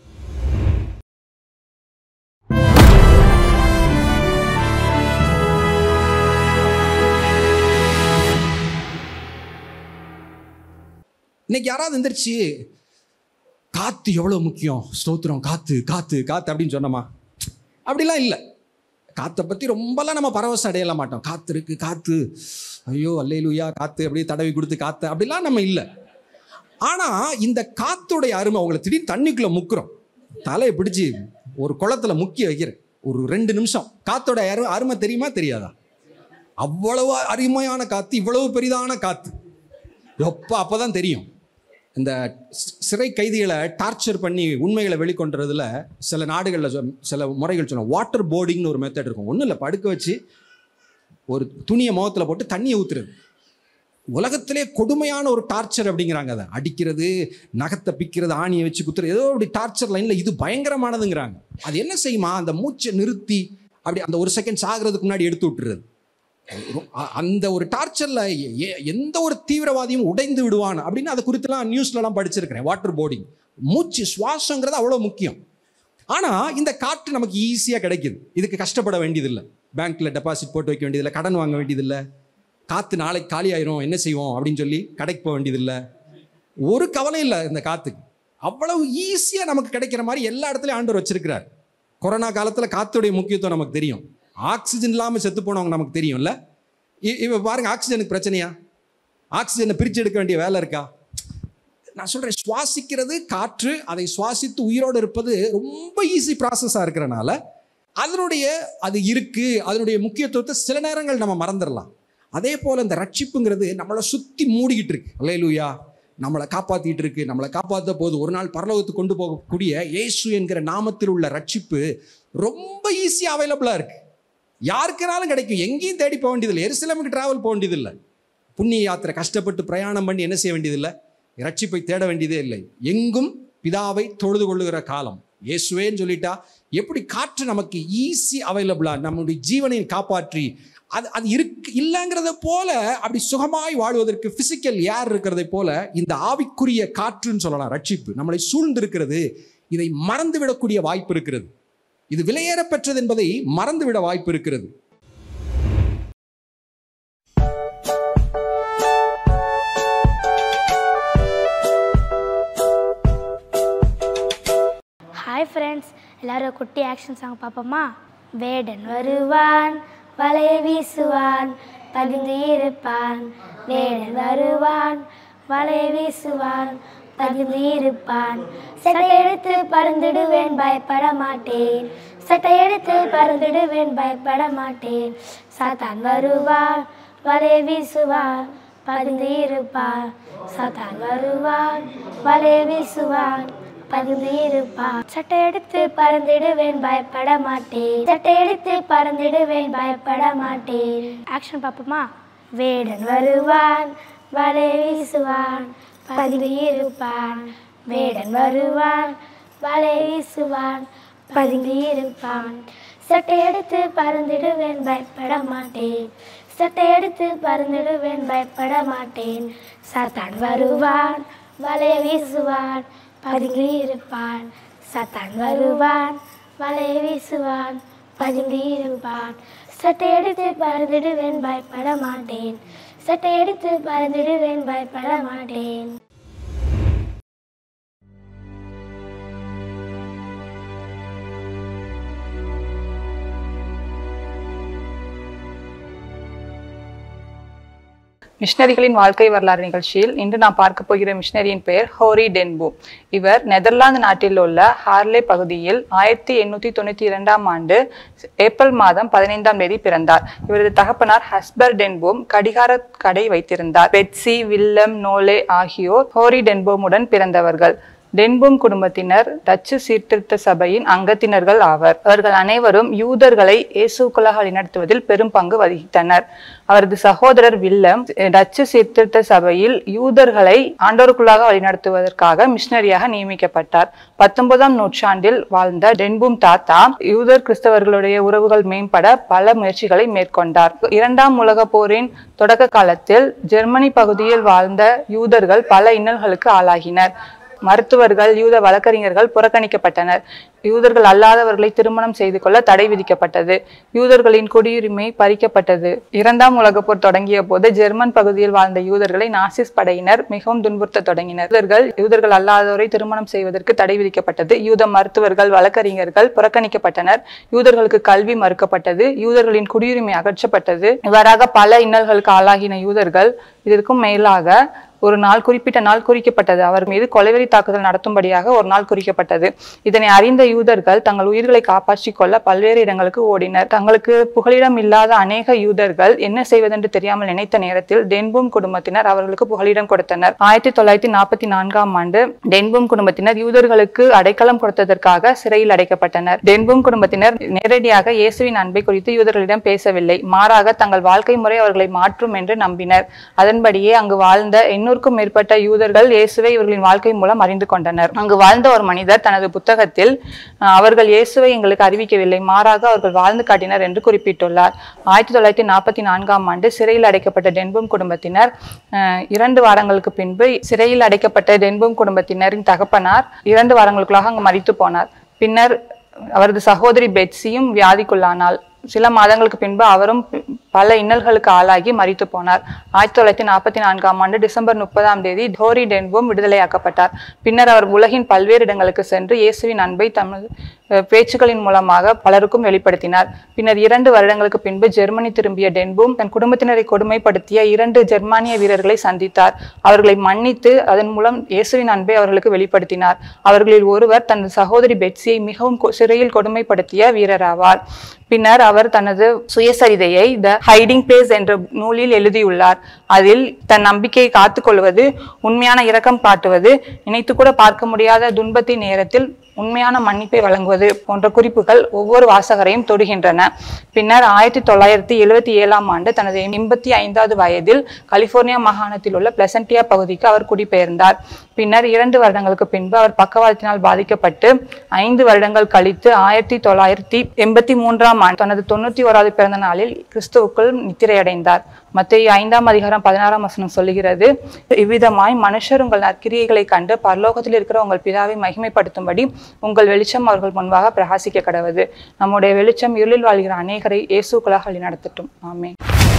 S11: இன்னைக்கு யாராவது எந்திரிச்சு காத்து எவ்வளவு முக்கியம் ஸ்தோத்திரம் காத்து காத்து காத்து அப்படின்னு சொன்னோமா அப்படிலாம் இல்லை காற்றை பற்றி ரொம்பலாம் நம்ம பரவசம் அடையல மாட்டோம் காற்று இருக்கு காற்று ஐயோ அல்லையிலுயா காற்று அப்படியே தடவி கொடுத்து காற்று அப்படிலாம் நம்ம இல்லை ஆனால் இந்த காத்துடைய அருமை அவங்கள திடீர்னு தண்ணிக்குள்ளே முக்குறோம் தலையை பிடிச்சி ஒரு குளத்துல முக்கி வைக்கிறேன் ஒரு ரெண்டு நிமிஷம் காத்தோட அரு அருமை தெரியுமா தெரியாதா அவ்வளவு அருமையான காத்து இவ்வளவு பெரிதான காத்து எப்போ அப்பதான் தெரியும் இந்த சி- சிறை கைதிகளை டார்ச்சர் பண்ணி உண்மைகளை வெளிக்கொண்டுறதுல சில நாடுகளில் சில முறைகள் சொன்னோம் வாட்டர் போர்டிங்னு ஒரு மெத்தட் இருக்கும் ஒன்றும் இல்லை படுக்க வச்சு ஒரு துணியை முகத்தில் போட்டு தண்ணியை ஊத்துறது உலகத்திலே கொடுமையான ஒரு டார்ச்சர் அப்படிங்கிறாங்க அதை அடிக்கிறது நகத்தை பிக்கிறது ஆணியை வச்சு குத்துறது ஏதோ அப்படி டார்ச்சர் லைனில் இது பயங்கரமானதுங்கிறாங்க அது என்ன செய்யுமா அந்த மூச்சை நிறுத்தி அப்படி அந்த ஒரு செகண்ட் சாகிறதுக்கு முன்னாடி எடுத்து விட்டுறது ரொ- அ- அந்த ஒரு டார்ச்சரில் எந்த ஒரு தீவிரவாதியும் உடைந்து விடுவான் அப்படின்னு அதை குறித்துலாம் நியூஸ்லலாம் படிச்சிருக்கிறேன் வாட்டர் போர்டிங் மூச்சு சுவாசங்கிறது அவ்வளோ முக்கியம் ஆனால் இந்த காற்று நமக்கு ஈஸியாக கிடைக்குது இதுக்கு கஷ்டப்பட வேண்டியதில்லை பேங்க்ல டெபாசிட் போட்டு வைக்க வேண்டியதில்லை கடன் வாங்க வேண்டியதில்லை காற்று நாளைக்கு காலி ஆயிரும் என்ன செய்வோம் அப்படின்னு சொல்லி கடைக்கு போக வேண்டியதில்லை ஒரு கவலை இல்லை இந்த காற்றுக்கு அவ்வளவு ஈஸியாக நமக்கு கிடைக்கிற மாதிரி எல்லா இடத்துலையும் ஆண்டவர் வச்சிருக்கிறார் கொரோனா காலத்தில் காற்றுடைய முக்கியத்துவம் நமக்கு தெரியும் ஆக்சிஜன் இல்லாமல் செத்து போனவங்க நமக்கு தெரியும்ல இ- இப்ப பாருங்க ஆக்சிஜனுக்கு பிரச்சனையா ஆக்சிஜனை பிரித்து எடுக்க வேண்டிய வேலை இருக்கா நான் சொல்கிறேன் சுவாசிக்கிறது காற்று அதை சுவாசித்து உயிரோடு இருப்பது ரொம்ப ஈஸி ப்ராசஸாக இருக்கிறனால அதனுடைய அது இருக்கு அதனுடைய முக்கியத்துவத்தை சில நேரங்கள் நம்ம மறந்துடலாம் அதே போல் இந்த ரட்சிப்புங்கிறது நம்மளை சுற்றி மூடிக்கிட்டு இருக்கு அல்லேலூயா நம்மளை காப்பாற்றிட்டு இருக்கு நம்மளை காப்பாற்ற போது ஒரு நாள் பரலோகத்துக்கு கொண்டு போகக்கூடிய இயேசு என்கிற நாமத்தில் உள்ள ரட்சிப்பு ரொம்ப ஈஸியாக அவைலபிளாக இருக்கு யாருக்குனாலும் கிடைக்கும் எங்கேயும் தேடி போக வேண்டியதில்லை எருசலேமுக்கு டிராவல் போக வேண்டியதில்லை புண்ணிய யாத்திரை கஷ்டப்பட்டு பிரயாணம் பண்ணி என்ன செய்ய வேண்டியதில்லை ரட்சிப்பை தேட வேண்டியதே இல்லை எங்கும் பிதாவை தொழுது கொள்ளுகிற காலம் இயேசுவேன்னு சொல்லிட்டா எப்படி காற்று நமக்கு ஈஸி அவைலபிளா நம்முடைய ஜீவனை காப்பாற்றி அது அது இருக்கு இல்லைங்கிறத போல அப்படி சுகமாய் வாழ்வதற்கு பிசிக்கல் ஏர் இருக்கிறதை போல இந்த ஆவிக்குரிய காற்றுன்னு சொல்லலாம் ரட்சிப்பு நம்மளை சூழ்ந்து இருக்கிறது இதை மறந்து விடக்கூடிய வாய்ப்பு இருக்கிறது இது விலையேற பெற்றது என்பதை மறந்துவிட வாய்ப்பு இருக்கிறது
S2: ஹாய் ஃப்ரெண்ட்ஸ் எல்லாரும் குட்டி ஆக்ஷன் சாங் பார்ப்போமா வேடன் வருவான் வலையை வீசுவான் பகிர்ந்து இருப்பான் வேடன் வருவான் வலையை வீசுவான் பகிர்ந்து இருப்பான் சட்டை எடுத்து பறந்துடுவேன் பயப்பட மாட்டேன் சட்டை எடுத்து பறந்துடுவேன் பயப்பட மாட்டேன் சாத்தான் வருவான் வலையை வீசுவான் பகிர்ந்து இருப்பான் சாத்தான் வருவான் வலையை வீசுவான் பகிர்ந்து இருப்பான் சட்டை எடுத்து பறந்திடுவேன் பயப்பட மாட்டேன் சட்டை எடுத்து பறந்திடுவேன் பயப்பட மாட்டேன் ஆக்ஷன் பார்ப்போமா வேடன் வருவான் வலை வீசுவான் பதுங்கி இருப்பான் வேடன் வருவான் வலை வீசுவான் பதுங்கி இருப்பான் சட்டை எடுத்து பறந்திடுவேன் பயப்பட மாட்டேன் சட்டை எடுத்து பறந்திடுவேன் பயப்பட மாட்டேன் சாத்தான் வருவான் வலை வீசுவான் பதுங்கி இருப்பான் சத்தான் வருவான் வலையை வீசுவான் பதுங்கி இருப்பான் சட்டை எடுத்து பறந்துடுவேன் பயப்பட மாட்டேன் சட்டை எடுத்து பறந்துடுவேன் பயப்பட மாட்டேன்
S12: மிஷனரிகளின் வாழ்க்கை வரலாறு நிகழ்ச்சியில் இன்று நாம் பார்க்க போகிற மிஷனரியின் பெயர் ஹோரி டென்பு இவர் நெதர்லாந்து நாட்டில் உள்ள ஹார்லே பகுதியில் ஆயிரத்தி எண்ணூத்தி தொண்ணூத்தி இரண்டாம் ஆண்டு ஏப்ரல் மாதம் பதினைந்தாம் தேதி பிறந்தார் இவரது தகப்பனார் ஹஸ்பர் டென்போம் கடிகார கடை வைத்திருந்தார் பெட்சி வில்லம் நோலே ஆகியோர் ஹோரி டென்போமுடன் பிறந்தவர்கள் டென்போம் குடும்பத்தினர் டச்சு சீர்திருத்த சபையின் அங்கத்தினர்கள் ஆவர் அவர்கள் அனைவரும் யூதர்களை இயேசுக்குள்ளாக வழிநடத்துவதில் பெரும் பங்கு வகித்தனர் அவரது சகோதரர் வில்லம் டச்சு சீர்திருத்த சபையில் யூதர்களை ஆண்டோருக்குள்ளாக வழிநடத்துவதற்காக மிஷனரியாக நியமிக்கப்பட்டார் பத்தொன்பதாம் நூற்றாண்டில் வாழ்ந்த டென்பூம் தாத்தா யூதர் கிறிஸ்தவர்களுடைய உறவுகள் மேம்பட பல முயற்சிகளை மேற்கொண்டார் இரண்டாம் உலக போரின் தொடக்க காலத்தில் ஜெர்மனி பகுதியில் வாழ்ந்த யூதர்கள் பல இன்னல்களுக்கு ஆளாகினர் மருத்துவர்கள் யூத வழக்கறிஞர்கள் புறக்கணிக்கப்பட்டனர் யூதர்கள் அல்லாதவர்களை திருமணம் செய்து கொள்ள தடை விதிக்கப்பட்டது யூதர்களின் குடியுரிமை பறிக்கப்பட்டது இரண்டாம் உலகப் போர் தொடங்கிய போது ஜெர்மன் பகுதியில் வாழ்ந்த யூதர்களை நாசிஸ் படையினர் மிகவும் துன்புறுத்த தொடங்கினர் யூதர்கள் யூதர்கள் அல்லாதவரை திருமணம் செய்வதற்கு தடை விதிக்கப்பட்டது யூத மருத்துவர்கள் வழக்கறிஞர்கள் புறக்கணிக்கப்பட்டனர் யூதர்களுக்கு கல்வி மறுக்கப்பட்டது யூதர்களின் குடியுரிமை அகற்றப்பட்டது இவ்வாறாக பல இன்னல்களுக்கு ஆளாகின யூதர்கள் இதற்கும் மேலாக ஒரு நாள் குறிப்பிட்ட நாள் குறிக்கப்பட்டது அவர் மீது கொலைவெறி தாக்குதல் நடத்தும்படியாக ஒரு நாள் குறிக்கப்பட்டது இதனை அறிந்த யூதர்கள் தங்கள் உயிர்களை காப்பாற்றிக் கொள்ள பல்வேறு இடங்களுக்கு ஓடினர் தங்களுக்கு புகலிடம் இல்லாத அநேக யூதர்கள் என்ன செய்வதென்று தெரியாமல் நினைத்த நேரத்தில் டென்பூம் குடும்பத்தினர் அவர்களுக்கு புகலிடம் கொடுத்தனர் ஆயிரத்தி தொள்ளாயிரத்தி நாற்பத்தி நான்காம் ஆண்டு டென்பூம் குடும்பத்தினர் யூதர்களுக்கு அடைக்கலம் கொடுத்ததற்காக சிறையில் அடைக்கப்பட்டனர் டென்பூம் குடும்பத்தினர் நேரடியாக இயேசுவின் அன்பை குறித்து யூதர்களிடம் பேசவில்லை மாறாக தங்கள் வாழ்க்கை முறை அவர்களை மாற்றும் என்று நம்பினர் அதன்படியே அங்கு வாழ்ந்த எண்ணூறுக்கும் மேற்பட்ட யூதர்கள் இயேசுவை இவர்களின் வாழ்க்கை மூலம் அறிந்து கொண்டனர் அங்கு வாழ்ந்த ஒரு மனிதர் தனது புத்தகத்தில் அஹ், அவர்கள் இயேசுவை எங்களுக்கு அறிவிக்கவில்லை மாறாக அவர்கள் வாழ்ந்து காட்டினர் என்று குறிப்பிட்டுள்ளார் ஆயிரத்தி தொள்ளாயிரத்தி நாற்பத்தி நான்காம் ஆண்டு சிறையில் அடைக்கப்பட்ட டென்பூம் குடும்பத்தினர் அஹ், இரண்டு வாரங்களுக்கு பின்பு சிறையில் அடைக்கப்பட்ட டென்பூம் குடும்பத்தினரின் தகப்பனார் இரண்டு வாரங்களுக்குள்ளாக அங்கு மரித்து போனார் பின்னர் அவரது சகோதரி பெட்சியும் வியாதிக்குள்ளானாள் சில மாதங்களுக்கு பின்பு அவரும் பி- பல இன்னல்களுக்கு ஆளாகி மரித்து போனார் ஆயிரத்தி தொள்ளாயிரத்தி நாற்பத்தி நான்காம் ஆண்டு டிசம்பர் முப்பதாம் தேதி டோரி டென்பும் விடுதலையாக்கப்பட்டார் பின்னர் அவர் உலகின் பல்வேறு இடங்களுக்கு சென்று இயேசுவின் அன்பை தமது அஹ், பேச்சுக்களின் மூலமாக பலருக்கும் வெளிப்படுத்தினார் பின்னர் இரண்டு வருடங்களுக்கு பின்பு ஜெர்மனி திரும்பிய டென்பும் தன் குடும்பத்தினரை கொடுமைப்படுத்திய இரண்டு ஜெர்மானிய வீரர்களை சந்தித்தார் அவர்களை மன்னித்து அதன் மூலம் இயேசுவின் அன்பை அவர்களுக்கு வெளிப்படுத்தினார் அவர்களில் ஒருவர் தனது சகோதரி பெட்சியை மிகவும் கொ- சிறையில் கொடுமைப்படுத்திய வீரராவார் பின்னர் அவர் தனது சுயசரிதையை த ஹைடிங் பிளேஸ் என்ற நூலில் எழுதியுள்ளார் அதில் தன் நம்பிக்கையை காத்துக்கொள்வது உண்மையான இரக்கம் காட்டுவது நினைத்து கூட பார்க்க முடியாத துன்பத்தின் நேரத்தில் உண்மையான மன்னிப்பை வழங்குவது போன்ற குறிப்புகள் ஒவ்வொரு வாசகரையும் தொடுகின்றன பின்னர் ஆயிரத்தி தொள்ளாயிரத்தி எழுவத்தி ஏழாம் ஆண்டு தனது எண்பத்தி ஐந்தாவது வயதில் கலிபோர்னியா மாகாணத்தில் உள்ள பிளசன்டியா பகுதிக்கு அவர் குடிபெயர்ந்தார் பின்னர் இரண்டு வருடங்களுக்கு பின்பு அவர் பக்கவாதத்தினால் பாதிக்கப்பட்டு ஐந்து வருடங்கள் கழித்து ஆயிரத்தி தொள்ளாயிரத்தி எண்பத்தி மூன்றாம் ஆண்டு தனது தொண்ணூத்தி ஓராவது பிறந்த நாளில் கிறிஸ்துவுக்குள் நித்திரையடைந்தார் மத்திய ஐந்தாம் அதிகாரம் பதினாறாம் வசனம் சொல்லுகிறது இவ்விதமாய் மனுஷர் உங்கள் நற்கிரியைகளை கண்டு பரலோகத்தில் இருக்கிற உங்கள் பிதாவை மகிமைப்படுத்தும்படி உங்கள் வெளிச்சம் அவர்கள் முன்பாக பிரகாசிக்க கடவது நம்முடைய வெளிச்சம் இருளில் வாழ்கிற அநேகரை இயேசுக்களாக வழிநடத்தட்டும் ஆமென்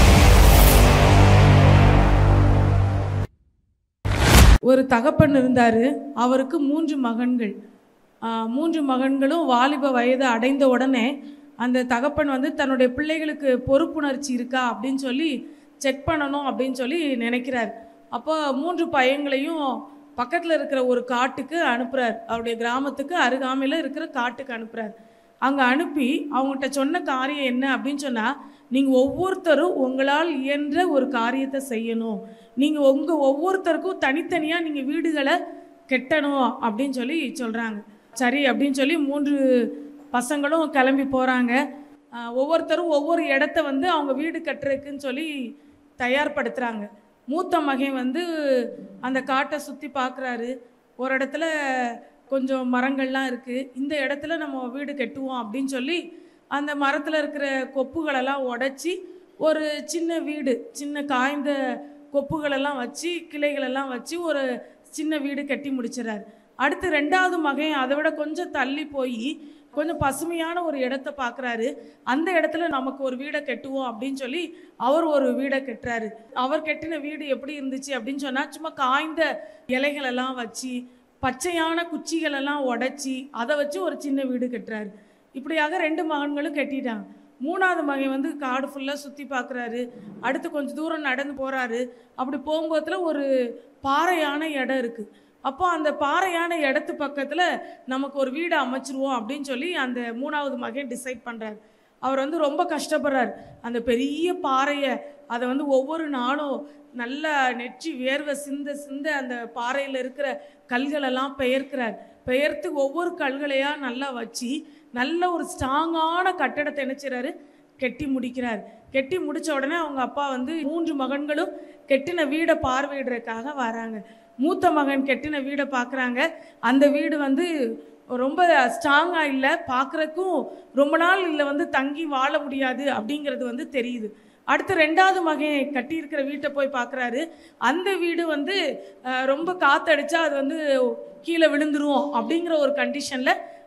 S13: ஒரு தகப்பன் இருந்தார் அவருக்கு மூன்று மகன்கள் ஆ, மூன்று மகன்களும் வாலிப வயது அடைந்த உடனே அந்த தகப்பன் வந்து தன்னுடைய பிள்ளைகளுக்கு பொறுப்புணர்ச்சி இருக்கா அப்படின்னு சொல்லி செக் பண்ணணும் அப்படின்னு சொல்லி நினைக்கிறார் அப்போ மூன்று பையங்களையும் பக்கத்தில் இருக்கிற ஒரு காட்டுக்கு அனுப்புகிறார் அவருடைய கிராமத்துக்கு அருகாமையில் இருக்கிற காட்டுக்கு அனுப்புகிறார் அங்கே அனுப்பி அவங்ககிட்ட சொன்ன காரியம் என்ன அப்படின்னு சொன்னால் நீங்கள் ஒவ்வொருத்தரும் உங்களால் இயன்ற ஒரு காரியத்தை செய்யணும் நீங்கள் உங்கள் ஒவ்வொருத்தருக்கும் தனித்தனியாக நீங்கள் வீடுகளை கெட்டணும் அப்படின்னு சொல்லி சொல்கிறாங்க சரி அப்படின்னு சொல்லி மூன்று பசங்களும் கிளம்பி போகிறாங்க ஒவ்வொருத்தரும் ஒவ்வொரு இடத்த வந்து அவங்க வீடு கட்டுறதுக்குன்னு சொல்லி தயார்படுத்துகிறாங்க மூத்த மகன் வந்து அந்த காட்டை சுற்றி பார்க்குறாரு ஒரு இடத்துல கொஞ்சம் மரங்கள்லாம் இருக்குது இந்த இடத்துல நம்ம வீடு கட்டுவோம் அப்படின்னு சொல்லி அந்த மரத்தில் இருக்கிற கொப்புகளெல்லாம் உடைச்சி ஒரு சின்ன வீடு சின்ன காய்ந்த கொப்புகளெல்லாம் வச்சு கிளைகளெல்லாம் வச்சு ஒரு சின்ன வீடு கட்டி முடிச்சிடறாரு அடுத்து ரெண்டாவது மகன் அதை விட கொஞ்சம் தள்ளி போய் கொஞ்சம் பசுமையான ஒரு இடத்த பார்க்குறாரு அந்த இடத்துல நமக்கு ஒரு வீடை கட்டுவோம் அப்படின்னு சொல்லி அவர் ஒரு வீடை கட்டுறாரு அவர் கட்டின வீடு எப்படி இருந்துச்சு அப்படின்னு சொன்னால் சும்மா காய்ந்த இலைகளெல்லாம் வச்சு பச்சையான குச்சிகளெல்லாம் உடைச்சி அதை வச்சு ஒரு சின்ன வீடு கட்டுறாரு இப்படியாக ரெண்டு மகன்களும் கட்டிட்டாங்க மூணாவது மகன் வந்து காடு ஃபுல்லாக சுற்றி பார்க்குறாரு அடுத்து கொஞ்சம் தூரம் நடந்து போகிறாரு அப்படி போகும்போதுல ஒரு பாறையான இடம் இருக்குது அப்போ அந்த பாறையான இடத்து பக்கத்தில் நமக்கு ஒரு வீடு அமைச்சிருவோம் அப்படின்னு சொல்லி அந்த மூணாவது மகன் டிசைட் பண்ணுறாரு அவர் வந்து ரொம்ப கஷ்டப்படுறார் அந்த பெரிய பாறையை அதை வந்து ஒவ்வொரு நாளும் நல்லா நெற்றி வேர்வை சிந்த சிந்த அந்த பாறையில் இருக்கிற கல்களெல்லாம் பெயர்க்கிறார் பெயர்த்து ஒவ்வொரு கல்களையாக நல்லா வச்சு நல்ல ஒரு ஸ்ட்ராங்கான கட்டடத்தை நினைச்சிறாரு கெட்டி முடிக்கிறார் கெட்டி முடிச்ச உடனே அவங்க அப்பா வந்து மூன்று மகன்களும் கெட்டின வீடை பார்வையிடுறதுக்காக வராங்க மூத்த மகன் கெட்டின வீடை பார்க்குறாங்க அந்த வீடு வந்து ரொம்ப ஸ்ட்ராங்காக இல்லை பார்க்குறக்கும் ரொம்ப நாள் இல்லை வந்து தங்கி வாழ முடியாது அப்படிங்கிறது வந்து தெரியுது அடுத்து ரெண்டாவது மகன் கட்டியிருக்கிற வீட்டை போய் பார்க்குறாரு அந்த வீடு வந்து அஹ், ரொம்ப காத்தடிச்சா அது வந்து கீழே விழுந்துரும் அப்படிங்கிற ஒரு கண்டிஷனில்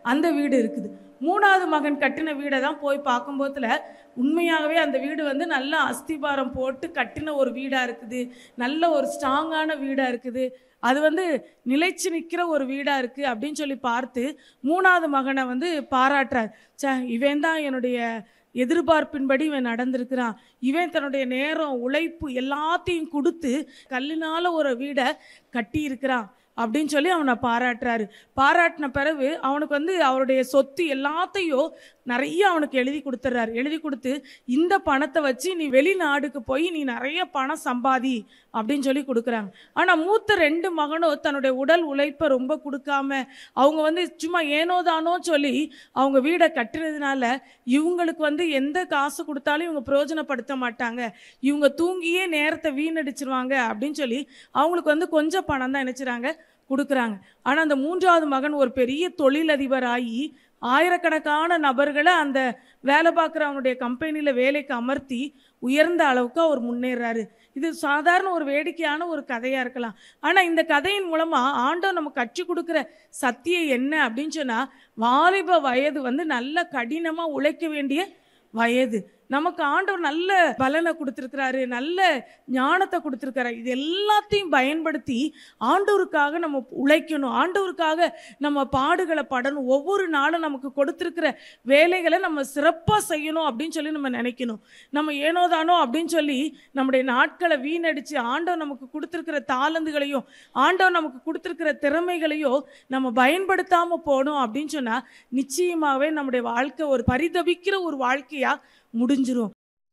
S13: அந்த வீடு இருக்குது மூணாவது மகன் கட்டின வீடை தான் போய் பார்க்கும்போதுல உண்மையாகவே அந்த வீடு வந்து நல்ல அஸ்திபாரம் போட்டு கட்டின ஒரு வீடாக இருக்குது நல்ல ஒரு ஸ்ட்ராங்கான வீடாக இருக்குது அது வந்து நிலைச்சு நிற்கிற ஒரு வீடாக இருக்குது அப்படின்னு சொல்லி பார்த்து மூணாவது மகனை வந்து பாராட்டுறார் சே இவன் தான் என்னுடைய எதிர்பார்ப்பின்படி இவன் நடந்திருக்கிறான் இவன் தன்னுடைய நேரம் உழைப்பு எல்லாத்தையும் கொடுத்து கல்லினால ஒரு வீடை கட்டி இருக்கிறான் அப்படின்னு சொல்லி அவனை பாராட்டுறாரு பாராட்டின பிறகு அவனுக்கு வந்து அவருடைய சொத்து எல்லாத்தையும் நிறைய அவனுக்கு எழுதி கொடுத்துட்றாரு எழுதி கொடுத்து இந்த பணத்தை வச்சு நீ வெளிநாடுக்கு போய் நீ நிறைய பணம் சம்பாதி அப்படின்னு சொல்லி கொடுக்குறாங்க ஆனால் மூத்த ரெண்டு மகனும் தன்னுடைய உடல் உழைப்பை ரொம்ப கொடுக்காம அவங்க வந்து சும்மா ஏனோ தானோ சொல்லி அவங்க வீடை கட்டுறதுனால இவங்களுக்கு வந்து எந்த காசு கொடுத்தாலும் இவங்க பிரயோஜனப்படுத்த மாட்டாங்க இவங்க தூங்கியே நேரத்தை வீணடிச்சிருவாங்க அப்படின்னு சொல்லி அவங்களுக்கு வந்து கொஞ்சம் பணம் தான் நினைச்சுறாங்க கொடுக்குறாங்க ஆனால் அந்த மூன்றாவது மகன் ஒரு பெரிய தொழிலதிபர் ஆகி ஆயிரக்கணக்கான நபர்களை அந்த வேலை பார்க்குறவனுடைய கம்பெனியில் வேலைக்கு அமர்த்தி உயர்ந்த அளவுக்கு அவர் முன்னேறாரு இது சாதாரண ஒரு வேடிக்கையான ஒரு கதையாக இருக்கலாம் ஆனால் இந்த கதையின் மூலமாக ஆண்டவர் நம்ம கற்றுக் கொடுக்குற சத்தியம் என்ன அப்படின்னு சொன்னால் வாலிப வயது வந்து நல்ல கடினமாக உழைக்க வேண்டிய வயது நமக்கு ஆண்டவர் நல்ல பலனை கொடுத்துருக்கிறாரு நல்ல ஞானத்தை கொடுத்துருக்காரு இது எல்லாத்தையும் பயன்படுத்தி ஆண்டவருக்காக நம்ம உழைக்கணும் ஆண்டவருக்காக நம்ம பாடுகளை படணும் ஒவ்வொரு நாளும் நமக்கு கொடுத்துருக்கிற வேலைகளை நம்ம சிறப்பாக செய்யணும் அப்படின்னு சொல்லி நம்ம நினைக்கணும் நம்ம ஏனோதானோ அப்படின்னு சொல்லி நம்முடைய நாட்களை வீணடிச்சு ஆண்டவர் நமக்கு கொடுத்துருக்கிற தாளந்துகளையும் ஆண்டவர் நமக்கு கொடுத்துருக்கிற திறமைகளையும் நம்ம பயன்படுத்தாமல் போனோம் அப்படின்னு சொன்னால் நிச்சயமாகவே நம்முடைய வாழ்க்கை ஒரு பரிதபிக்கிற ஒரு வாழ்க்கையாக முடிஞ்சிரும்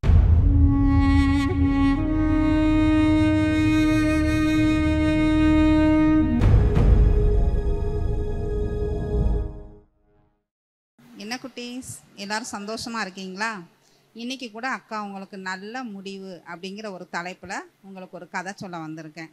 S14: என்ன குட்டீஸ் எல்லாரும் சந்தோஷமா இருக்கீங்களா இன்னைக்கு கூட அக்கா உங்களுக்கு நல்ல முடிவு அப்படிங்கிற ஒரு தலைப்பில் உங்களுக்கு ஒரு கதை சொல்ல வந்திருக்கேன்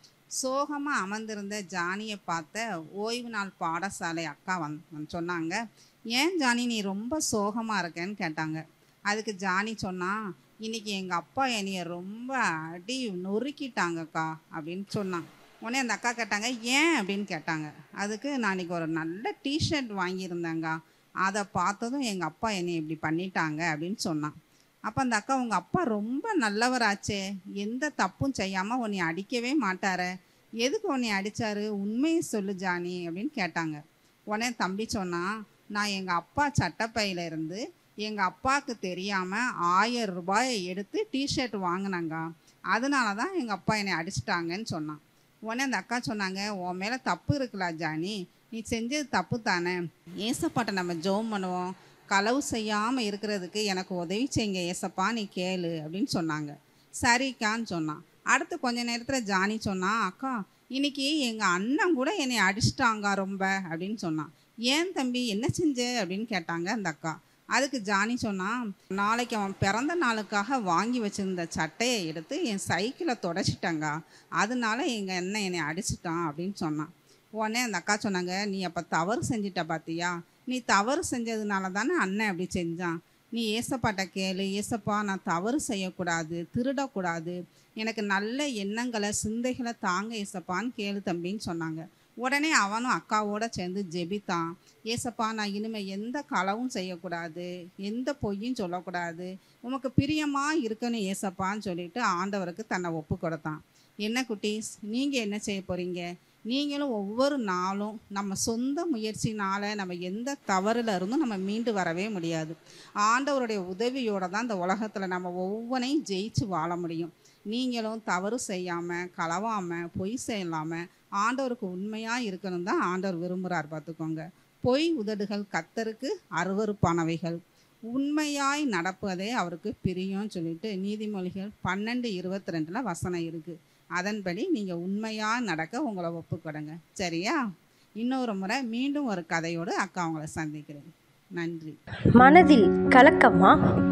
S14: சோகமாக அமர்ந்திருந்த ஜானியை பார்த்த ஓய்வு நாள் பாடசாலை அக்கா வந் வந்து சொன்னாங்க ஏன் ஜானி நீ ரொம்ப சோகமாக இருக்கேன்னு கேட்டாங்க அதுக்கு ஜானி சொன்னா இன்னைக்கு எங்கள் அப்பா என்னைய ரொம்ப அடி நொறுக்கிட்டாங்கக்கா அப்படின்னு சொன்னான் உடனே அந்த அக்கா கேட்டாங்க ஏன் அப்படின்னு கேட்டாங்க அதுக்கு நான் இன்னைக்கு ஒரு நல்ல டிஷர்ட் வாங்கியிருந்தேங்க அதை பார்த்ததும் எங்கள் அப்பா என்னை இப்படி பண்ணிட்டாங்க அப்படின்னு சொன்னான் அப்போ அந்த அக்கா உங்கள் அப்பா ரொம்ப நல்லவராச்சே எந்த தப்பும் செய்யாமல் உன்னை அடிக்கவே மாட்டாரே எதுக்கு உன்னை அடித்தாரு உண்மையை சொல்லு ஜானி அப்படின்னு கேட்டாங்க உடனே தம்பி சொன்னான் நான் எங்கள் அப்பா சட்டப்பையில இருந்து எங்கள் அப்பாவுக்கு தெரியாமல் ஆயிரம் ரூபாயை எடுத்து டிஷர்ட் வாங்கினாங்க அதனால தான் எங்கள் அப்பா என்னை அடிச்சிட்டாங்கன்னு சொன்னான் உடனே அந்த அக்கா சொன்னாங்க உன் மேலே தப்பு இருக்குல்ல ஜானி நீ செஞ்சது தப்பு தானே ஏசப்பாட்ட நம்ம ஜோம் பண்ணுவோம் களவு செய்யாமல் இருக்கிறதுக்கு எனக்கு உதவி செய்யுங்க ஏசப்பா நீ கேளு அப்படின்னு சொன்னாங்க சரிக்கான்னு சொன்னான் அடுத்து கொஞ்ச நேரத்தில் ஜானி சொன்னான் அக்கா இன்னைக்கு எங்கள் அண்ணன் கூட என்னை அடிச்சிட்டாங்க ரொம்ப அப்படின்னு சொன்னான் ஏன் தம்பி என்ன செஞ்ச அப்படின்னு கேட்டாங்க அந்த அக்கா அதுக்கு ஜானி சொன்னான் நாளைக்கு அவன் பிறந்த நாளுக்காக வாங்கி வச்சிருந்த சட்டையை எடுத்து என் சைக்கிளை தொடச்சிட்டாங்க அதனால எங்கள் அண்ணன் என்னை அடிச்சிட்டான் அப்படின்னு சொன்னான் உடனே அந்த அக்கா சொன்னாங்க நீ அப்போ தவறு செஞ்சிட்ட பார்த்தியா நீ தவறு செஞ்சதுனால தானே அண்ணன் அப்படி செஞ்சான் நீ ஏசப்பாட்ட கேளு ஏசப்பா நான் தவறு செய்யக்கூடாது திருடக்கூடாது எனக்கு நல்ல எண்ணங்களை சிந்தைகளை தாங்க ஏசப்பான்னு கேளு தம்பின்னு சொன்னாங்க உடனே அவனும் அக்காவோட சேர்ந்து ஜெபித்தான் ஏசப்பா நான் இனிமேல் எந்த களவும் செய்யக்கூடாது எந்த பொய்யும் சொல்லக்கூடாது உமக்கு பிரியமாக இருக்கணும் ஏசப்பான்னு சொல்லிட்டு ஆண்டவருக்கு தன்னை ஒப்பு கொடுத்தான் என்ன குட்டீஸ் நீங்கள் என்ன செய்ய போகிறீங்க நீங்களும் ஒவ்வொரு நாளும் நம்ம சொந்த முயற்சினால் நம்ம எந்த தவறுல இருந்தும் நம்ம மீண்டு வரவே முடியாது ஆண்டவருடைய உதவியோட தான் இந்த உலகத்தில் நம்ம ஒவ்வொன்றையும் ஜெயிச்சு வாழ முடியும் நீங்களும் தவறு செய்யாமல் களவாமல் பொய் செய்யலாமல் ஆண்டவருக்கு உண்மையாக இருக்கணும் தான் ஆண்டவர் விரும்புகிறார் பார்த்துக்கோங்க பொய் உதடுகள் கத்தருக்கு அருவருப்பானவைகள் உண்மையாய் நடப்பதே அவருக்கு பிரியும்னு சொல்லிட்டு நீதிமொழிகள் பன்னெண்டு இருபத்தி ரெண்டில் வசனம் இருக்குது அதன்படி நீங்கள் உண்மையாக நடக்க உங்களை ஒப்புக்கொடுங்க சரியா இன்னொரு முறை மீண்டும் ஒரு கதையோடு அக்கா உங்களை சந்திக்கிறேன் நன்றி
S15: மனதில் கலக்கமா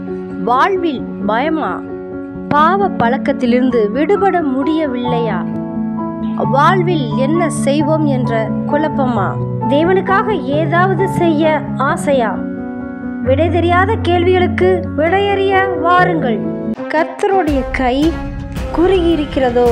S15: வாழ்வில் பயமா பாவ பழக்கத்திலிருந்து விடுபட முடியவில்லையா வாழ்வில் என்ன செய்வோம் என்ற குழப்பமா தேவனுக்காக ஏதாவது செய்ய ஆசையா விடை தெரியாத கேள்விகளுக்கு விடையறிய வாருங்கள் கர்த்தருடைய கை குறுகியிருக்கிறதோ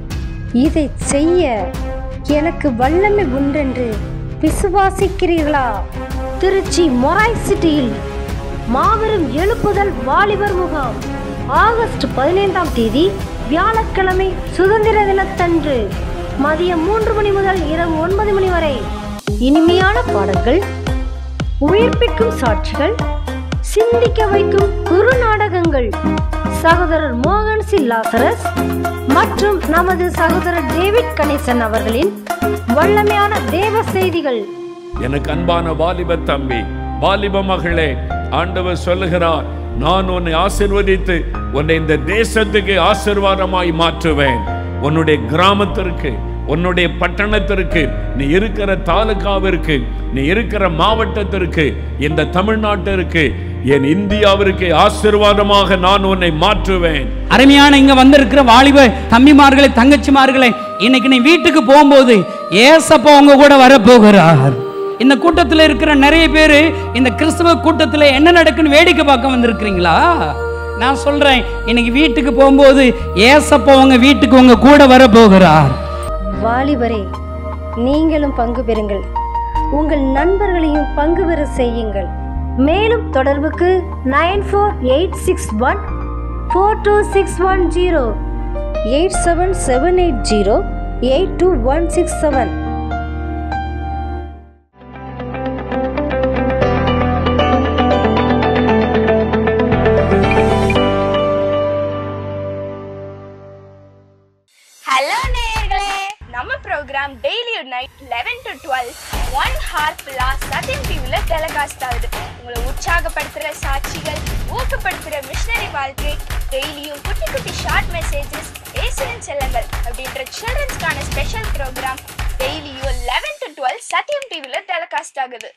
S15: இதை செய்ய எனக்கு வல்லமை உண்டென்று விசுவாசிக்கிறீர்களா திருச்சி மொராய் சிட்டியில் மாபெரும் எழுப்புதல் வாலிபர் முகாம் ஆகஸ்ட் பதினைந்தாம் தேதி வியாழக்கிழமை சுதந்திர தினத்தன்று மதியம் மூன்று மணி முதல் இரவு ஒன்பது மணி வரை இனிமையான பாடல்கள் உயிர்ப்பிக்கும் சாட்சிகள் சிந்திக்க வைக்கும் குறு நாடகங்கள் சகோதரர் மோகன் சி லாசரஸ் மற்றும் நமது சகோதரர் டேவிட் கணேசன் அவர்களின் வல்லமையான தேவ செய்திகள்
S16: எனக்கு அன்பான வாலிப தம்பி வாலிப மகளே ஆண்டவர் சொல்லுகிறார் நான் உன்னை ஆசிர்வதித்து உன்னை இந்த தேசத்துக்கு ஆசிர்வாதமாய் மாற்றுவேன் உன்னுடைய கிராமத்திற்கு உன்னுடைய பட்டணத்திற்கு நீ இருக்கிற தாலுகாவிற்கு நீ இருக்கிற மாவட்டத்திற்கு இந்த தமிழ்நாட்டிற்கு என் இந்தியாவிற்கு ஆசிர்வாதமாக நான் உன்னை மாற்றுவேன்
S17: அருமையான இங்க வந்திருக்கிற வாலிப தம்பிமார்களே தங்கச்சிமார்களே இன்னைக்கு நீ வீட்டுக்கு போகும்போது ஏசப்பா உங்க கூட வரப்போகிறார் இந்த கூட்டத்தில் இருக்கிற நிறைய பேர் இந்த கிறிஸ்தவ கூட்டத்தில் என்ன நடக்குன்னு வேடிக்கை பார்க்க வந்திருக்கிறீங்களா நான் சொல்றேன் இன்னைக்கு வீட்டுக்கு போகும்போது ஏசப்பா உங்க வீட்டுக்கு உங்க கூட வரப்போகிறார்
S15: வாலிபரே நீங்களும் பங்கு பெறுங்கள் உங்கள் நண்பர்களையும் பங்கு பெற செய்யுங்கள் மேலும் தொடர்புக்கு nine four eight six one four two six one zero eight seven seven eight zero eight two one six seven
S18: hello நேயர்களே நம்ம program daily night eleven to twelve one hour ஃபுல்லாக சத்தியம் டிவியில் டெலிகாஸ்ட் ஆகுது உங்களை உற்சாகப்படுத்துகிற சாட்சிகள் ஊக்கப்படுத்துகிற மிஷனரி வாழ்க்கை டெய்லியும் குட்டி குட்டி ஷார்ட் மெசேஜஸ் ஏசுவின் செல்லங்கள் அப்படின்ற சில்ட்ரன்ஸ்க்கான ஸ்பெஷல் ப்ரோக்ராம் டெய்லியும் லெவன் டு டுவெல் சத்தியம் டிவியில் டெலிகாஸ்ட் ஆகுது